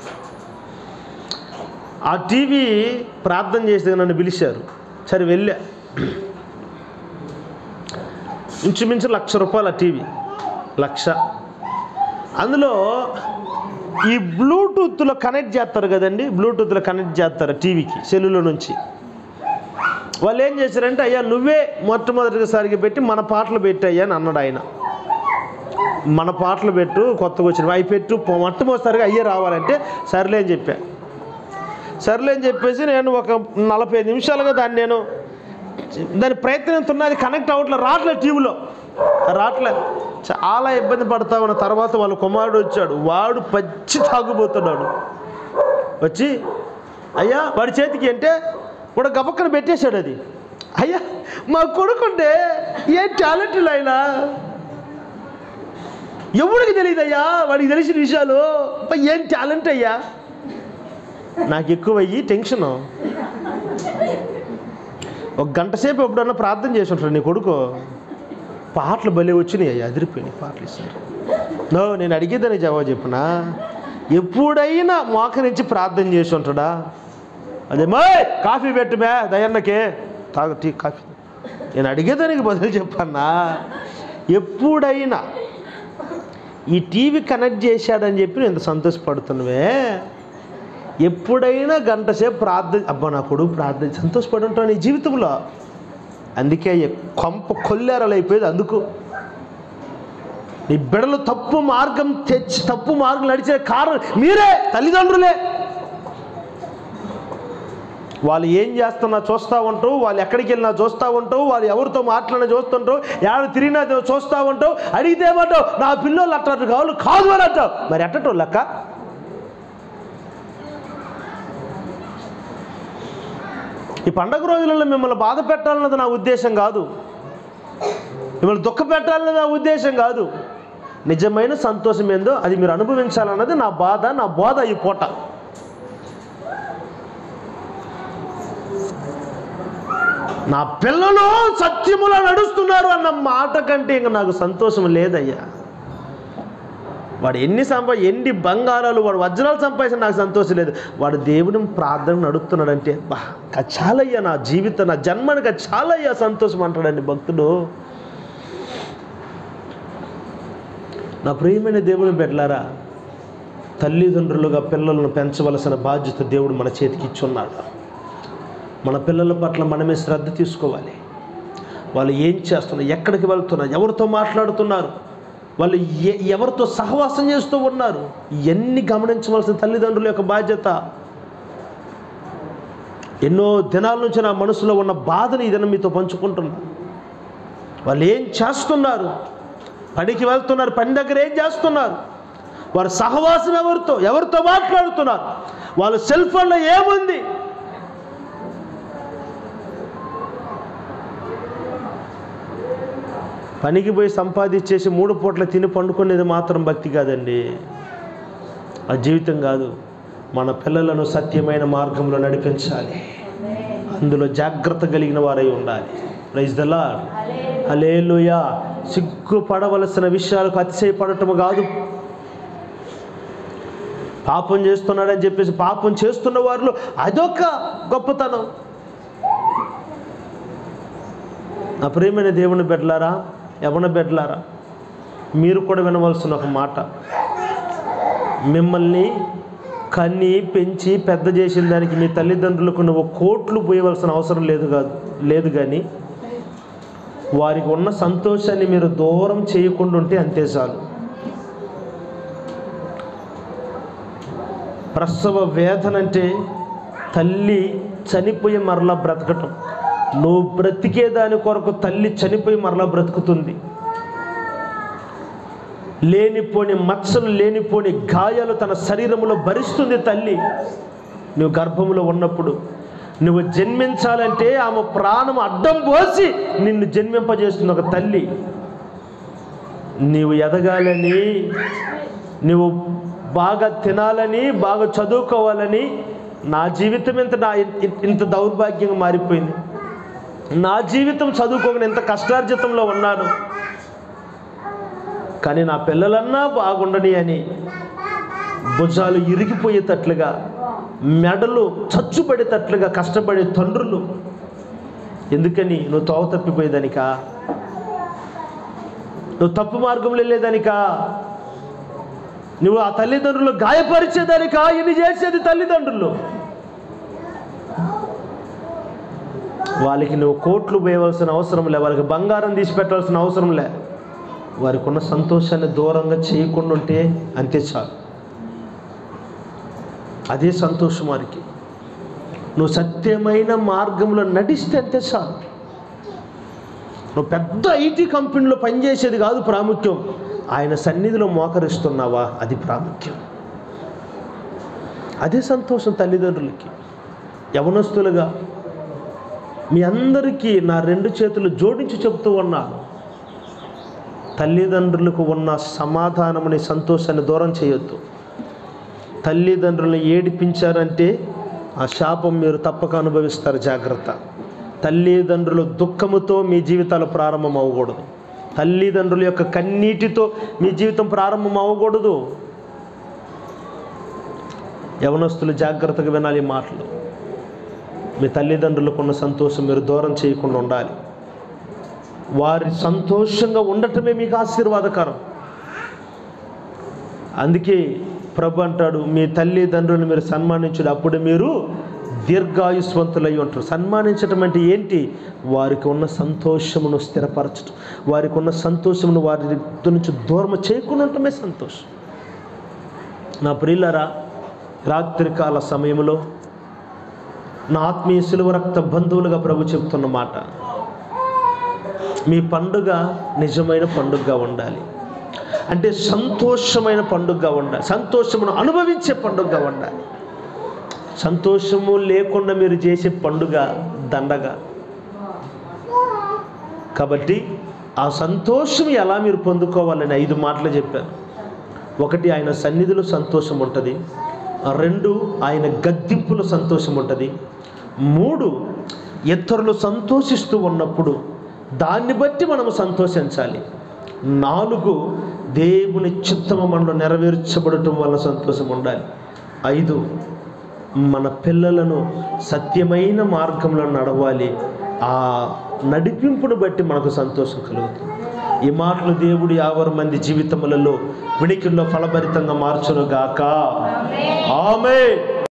ఆ టీవీ ప్రార్థన చేస్తే నన్ను పిలిచారు సరే వెళ్ళా ఇంచుమించు లక్ష రూపాయల టీవీ లక్ష అందులో ఈ బ్లూటూత్లో కనెక్ట్ చేస్తారు కదండి బ్లూటూత్లో కనెక్ట్ చేస్తారు టీవీకి సెల్లులో నుంచి వాళ్ళు ఏం చేశారంటే అయ్యా నువ్వే మొట్టమొదటిసారిగా పెట్టి మన పాటలు పెట్టయ్యా అని అన్నాడు ఆయన మన పాటలు పెట్టు కొత్తగా వచ్చినవి అవి పెట్టు పొ- మొట్టమొదటిసారిగా అయ్యే రావాలంటే సర్లే అని చెప్పా సర్లే అని చెప్పేసి నేను ఒక నలభై ఐదు నిమిషాలుగా దాన్ని నేను దాని ప్రయత్నిస్తున్నది కనెక్ట్ అవ్వట్లేదు రావట్లేదు టీవీలో రావట్లేదు చాలా ఇబ్బంది పడతా ఉన్న తర్వాత వాళ్ళ కుమారుడు వచ్చాడు వాడు పచ్చి తాగుబోతున్నాడు వచ్చి అయ్యా వాడి చేతికి అంటే వాడు గబక్కన పెట్టేశాడు అది అయ్యా మా కొడుకుంటే ఏ టాలెంట్ ఆయన ఎవరికి తెలియదు అయ్యా వాడికి తెలిసిన విషయాలు అబ్బా, ఏం టాలెంట్ అయ్యా నాకు ఎక్కువ అయ్యి టెన్షన్ ఒక గంట సేపు ఎప్పుడన్నా ప్రార్థన చేసి ఉంటాడు నీ కొడుకు పాటలు భలే వచ్చినాయి అయ్యా అదిరిపోయినాయి పాటలు ఇస్తారు నో నేను అడిగేదానికి జవాబు చెప్పునా ఎప్పుడైనా మోకరించి ప్రార్థన చేసి ఉంటాడా అదే మోయ్ కాఫీ పెట్టుమే దయన్నకే తాగు టీ కాఫీ నేను అడిగేదానికి బదులు చెప్పన్నా ఎప్పుడైనా ఈ టీవీ కనెక్ట్ చేశాడని చెప్పి నేను ఇంత సంతోషపడుతున్నవే ఎప్పుడైనా గంట సేపు ప్రార్థన అబ్బా నా కొడుకు ప్రార్థన సంతోషపడి ఉంటాను ఈ జీవితంలో అందుకే ఈ కొంప కొల్లేరలైపోయేది అందుకు నీ బిడలు తప్పు మార్గం తెచ్చి తప్పు మార్గం నడిచే కారణం మీరే తల్లిదండ్రులే వాళ్ళు ఏం చేస్తున్నా చూస్తూ ఉంటావు వాళ్ళు ఎక్కడికి వెళ్ళినా చూస్తూ ఉంటావు వాళ్ళు ఎవరితో మాట్లాడినా చూస్తుంటావు ఎవరు తిరిగినా చూస్తూ ఉంటావు అడిగితే ఏమంటావు నా పిల్లలు అట్టట్టు కావాలి కాదు అని అంటావు మరి ఎట్టటో లెక్క ఈ పండగ రోజులలో మిమ్మల్ని బాధ పెట్టాలన్నది నా ఉద్దేశం కాదు మిమ్మల్ని దుఃఖ పెట్టాలన్నది నా ఉద్దేశం కాదు నిజమైన సంతోషం ఏందో అది మీరు అనుభవించాలన్నది నా బాధ నా బోధ ఈ పూట నా పిల్లలు సత్యములో నడుస్తున్నారు అన్న మాట కంటే ఇంక నాకు సంతోషం లేదయ్యా వాడు ఎన్ని సంపా ఎన్ని బంగారాలు వాడు వజ్రాలు సంపాదించిన నాకు సంతోషం లేదు వాడు దేవుని ప్రార్థన నడుస్తున్నాడంటే బా ఇంకా చాలయ్యా నా జీవితం నా జన్మనికి చాలయ్యా సంతోషం అంటాడండి భక్తుడు నా ప్రియమైన దేవుని బిడ్డలారా తల్లిదండ్రులుగా పిల్లలను పెంచవలసిన బాధ్యత దేవుడు మన చేతికి ఇచ్చున్నాడు మన పిల్లల పట్ల మనమే శ్రద్ధ తీసుకోవాలి వాళ్ళు ఏం చేస్తున్నారు ఎక్కడికి వెళ్తున్నారు ఎవరితో మాట్లాడుతున్నారు వాళ్ళు ఎ ఎవరితో సహవాసం చేస్తూ ఉన్నారు ఇవన్నీ గమనించవలసిన తల్లిదండ్రుల యొక్క బాధ్యత ఎన్నో దినాల నుంచి నా మనసులో ఉన్న బాధని ఈ దినం మీతో పంచుకుంటున్నాను వాళ్ళు ఏం చేస్తున్నారు పనికి వెళ్తున్నారు పని దగ్గర ఏం చేస్తున్నారు వారు సహవాసం ఎవరితో ఎవరితో మాట్లాడుతున్నారు వాళ్ళ సెల్ ఫోన్లో ఏముంది పనికి పోయి సంపాదించేసి మూడు పూట్ల తిని పండుకునేది మాత్రం భక్తి కాదండి ఆ జీవితం కాదు మన పిల్లలను సత్యమైన మార్గంలో నడిపించాలి అందులో జాగ్రత్త కలిగిన వారై ఉండాలి ప్రైజ్ ద లార్డ్ హల్లెలూయా సిగ్గుపడవలసిన విషయాలకు అతిశయపడటం కాదు పాపం చేస్తున్నాడని చెప్పేసి పాపం చేస్తున్న వారిలో అదొక గొప్పతనం నా ప్రియమైన దేవుని బిడ్డలారా యవన బిడ్డలారా మీరు కూడా వినవలసిన ఒక మాట మిమ్మల్ని కన్ని పెంచి పెద్ద చేసిన దానికి మీ తల్లిదండ్రులకు నువ్వు కోట్లు పోయవలసిన అవసరం లేదు కాదు లేదు కానీ వారికి ఉన్న సంతోషాన్ని మీరు దూరం చేయకుండా ఉంటే అంతే చాలు ప్రసవ వేదన అంటే తల్లి చనిపోయి మరలా బ్రతకటం నువ్వు బ్రతికే దాని కొరకు తల్లి చనిపోయి మరలా బ్రతుకుతుంది లేనిపోని మచ్చలు లేనిపోని గాయాలు తన శరీరంలో భరిస్తుంది తల్లి నువ్వు గర్భంలో ఉన్నప్పుడు నువ్వు జన్మించాలంటే ఆమె ప్రాణం అడ్డం పోసి నిన్ను జన్మింపజేస్తుంది ఒక తల్లి నీవు ఎదగాలని నువ్వు బాగా తినాలని బాగా చదువుకోవాలని నా జీవితం ఇంత నా ఇ- ఇంత దౌర్భాగ్యంగా మారిపోయింది నా జీవితం చదువుకోకుండా ఎంత కష్టార్జితంలో ఉన్నాను కానీ నా పిల్లలన్నా బాగుండని అని భుజాలు ఇరిగిపోయేటట్లుగా మెడలు చచ్చుపడేటట్లుగా కష్టపడే తండ్రులు ఎందుకని నువ్వు తోవ తప్పిపోయేదానికా నువ్వు తప్పు మార్గంలో వెళ్ళేదానికా నువ్వు ఆ తల్లిదండ్రులు గాయపరిచేదానికా ఇది చేసేది తల్లిదండ్రులు వాళ్ళకి నువ్వు కోట్లు వేయవలసిన అవసరం లే వాళ్ళకి బంగారం తీసి పెట్టవలసిన అవసరం లే వారికి ఉన్న సంతోషాన్ని దూరంగా చేయకుండా ఉంటే అంతే చాలు అదే సంతోషం వారికి నువ్వు సత్యమైన మార్గంలో నడిస్తే అంతే చాలు నువ్వు పెద్ద ఐటీ కంపెనీలో పనిచేసేది కాదు ప్రాముఖ్యం ఆయన సన్నిధిలో మోకరిస్తున్నావా అది ప్రాముఖ్యం అదే సంతోషం తల్లిదండ్రులకి యవనస్తులుగా మీ అందరికీ నా రెండు చేతులు జోడించి చెప్తూ ఉన్నాను తల్లిదండ్రులకు ఉన్న సమాధానముని సంతోషాన్ని దూరం చేయొద్దు తల్లిదండ్రులను ఏడిపించారంటే ఆ శాపం మీరు తప్పక అనుభవిస్తారు జాగ్రత్త తల్లిదండ్రుల దుఃఖముతో మీ జీవితాలు ప్రారంభం అవ్వకూడదు తల్లిదండ్రుల యొక్క కన్నీటితో మీ జీవితం ప్రారంభం అవ్వకూడదు యవనస్తులు జాగ్రత్తగా వినాలి ఈ మాటలు మీ తల్లిదండ్రులకు ఉన్న సంతోషం మీరు దూరం చేయకుండా ఉండాలి వారి సంతోషంగా ఉండటమే మీకు ఆశీర్వాదకరం అందుకే ప్రభు అంటాడు మీ తల్లిదండ్రులను మీరు సన్మానించుడు అప్పుడు మీరు దీర్ఘాయుస్వంతులై ఉంటారు సన్మానించడం అంటే ఏంటి వారికి ఉన్న సంతోషమును స్థిరపరచడం వారికి ఉన్న సంతోషమును వారి నుంచి దూరం చేయకుండా ఉండటమే సంతోషం నా ప్రియులరా రాత్రికాల సమయంలో నా ఆత్మీయ శిలువ రక్త బంధువులుగా ప్రభు చెప్తున్న మాట మీ పండుగ నిజమైన పండుగగా ఉండాలి అంటే సంతోషమైన పండుగగా ఉండాలి సంతోషమును అనుభవించే పండుగగా ఉండాలి సంతోషము లేకుండా మీరు చేసే పండుగ దండగా కాబట్టి ఆ సంతోషం ఎలా మీరు పొందుకోవాలని ఐదు మాటలు చెప్పాను ఒకటి ఆయన సన్నిధిలో సంతోషం ఉంటుంది రెండు ఆయన గద్దింపులో సంతోషం ఉంటుంది మూడు ఇతరులు సంతోషిస్తూ ఉన్నప్పుడు దాన్ని బట్టి మనము సంతోషించాలి నాలుగు దేవుని చిత్తము మనలో నెరవేర్చబడటం వల్ల సంతోషం ఉండాలి ఐదు మన పిల్లలను సత్యమైన మార్గంలో నడవాలి ఆ నడిపింపును బట్టి మనకు సంతోషం కలుగుతుంది ఈ మాటలు దేవుడు యావరు మంది జీవితములలో వినికిల్లో ఫలభరితంగా మార్చును గాక ఆమె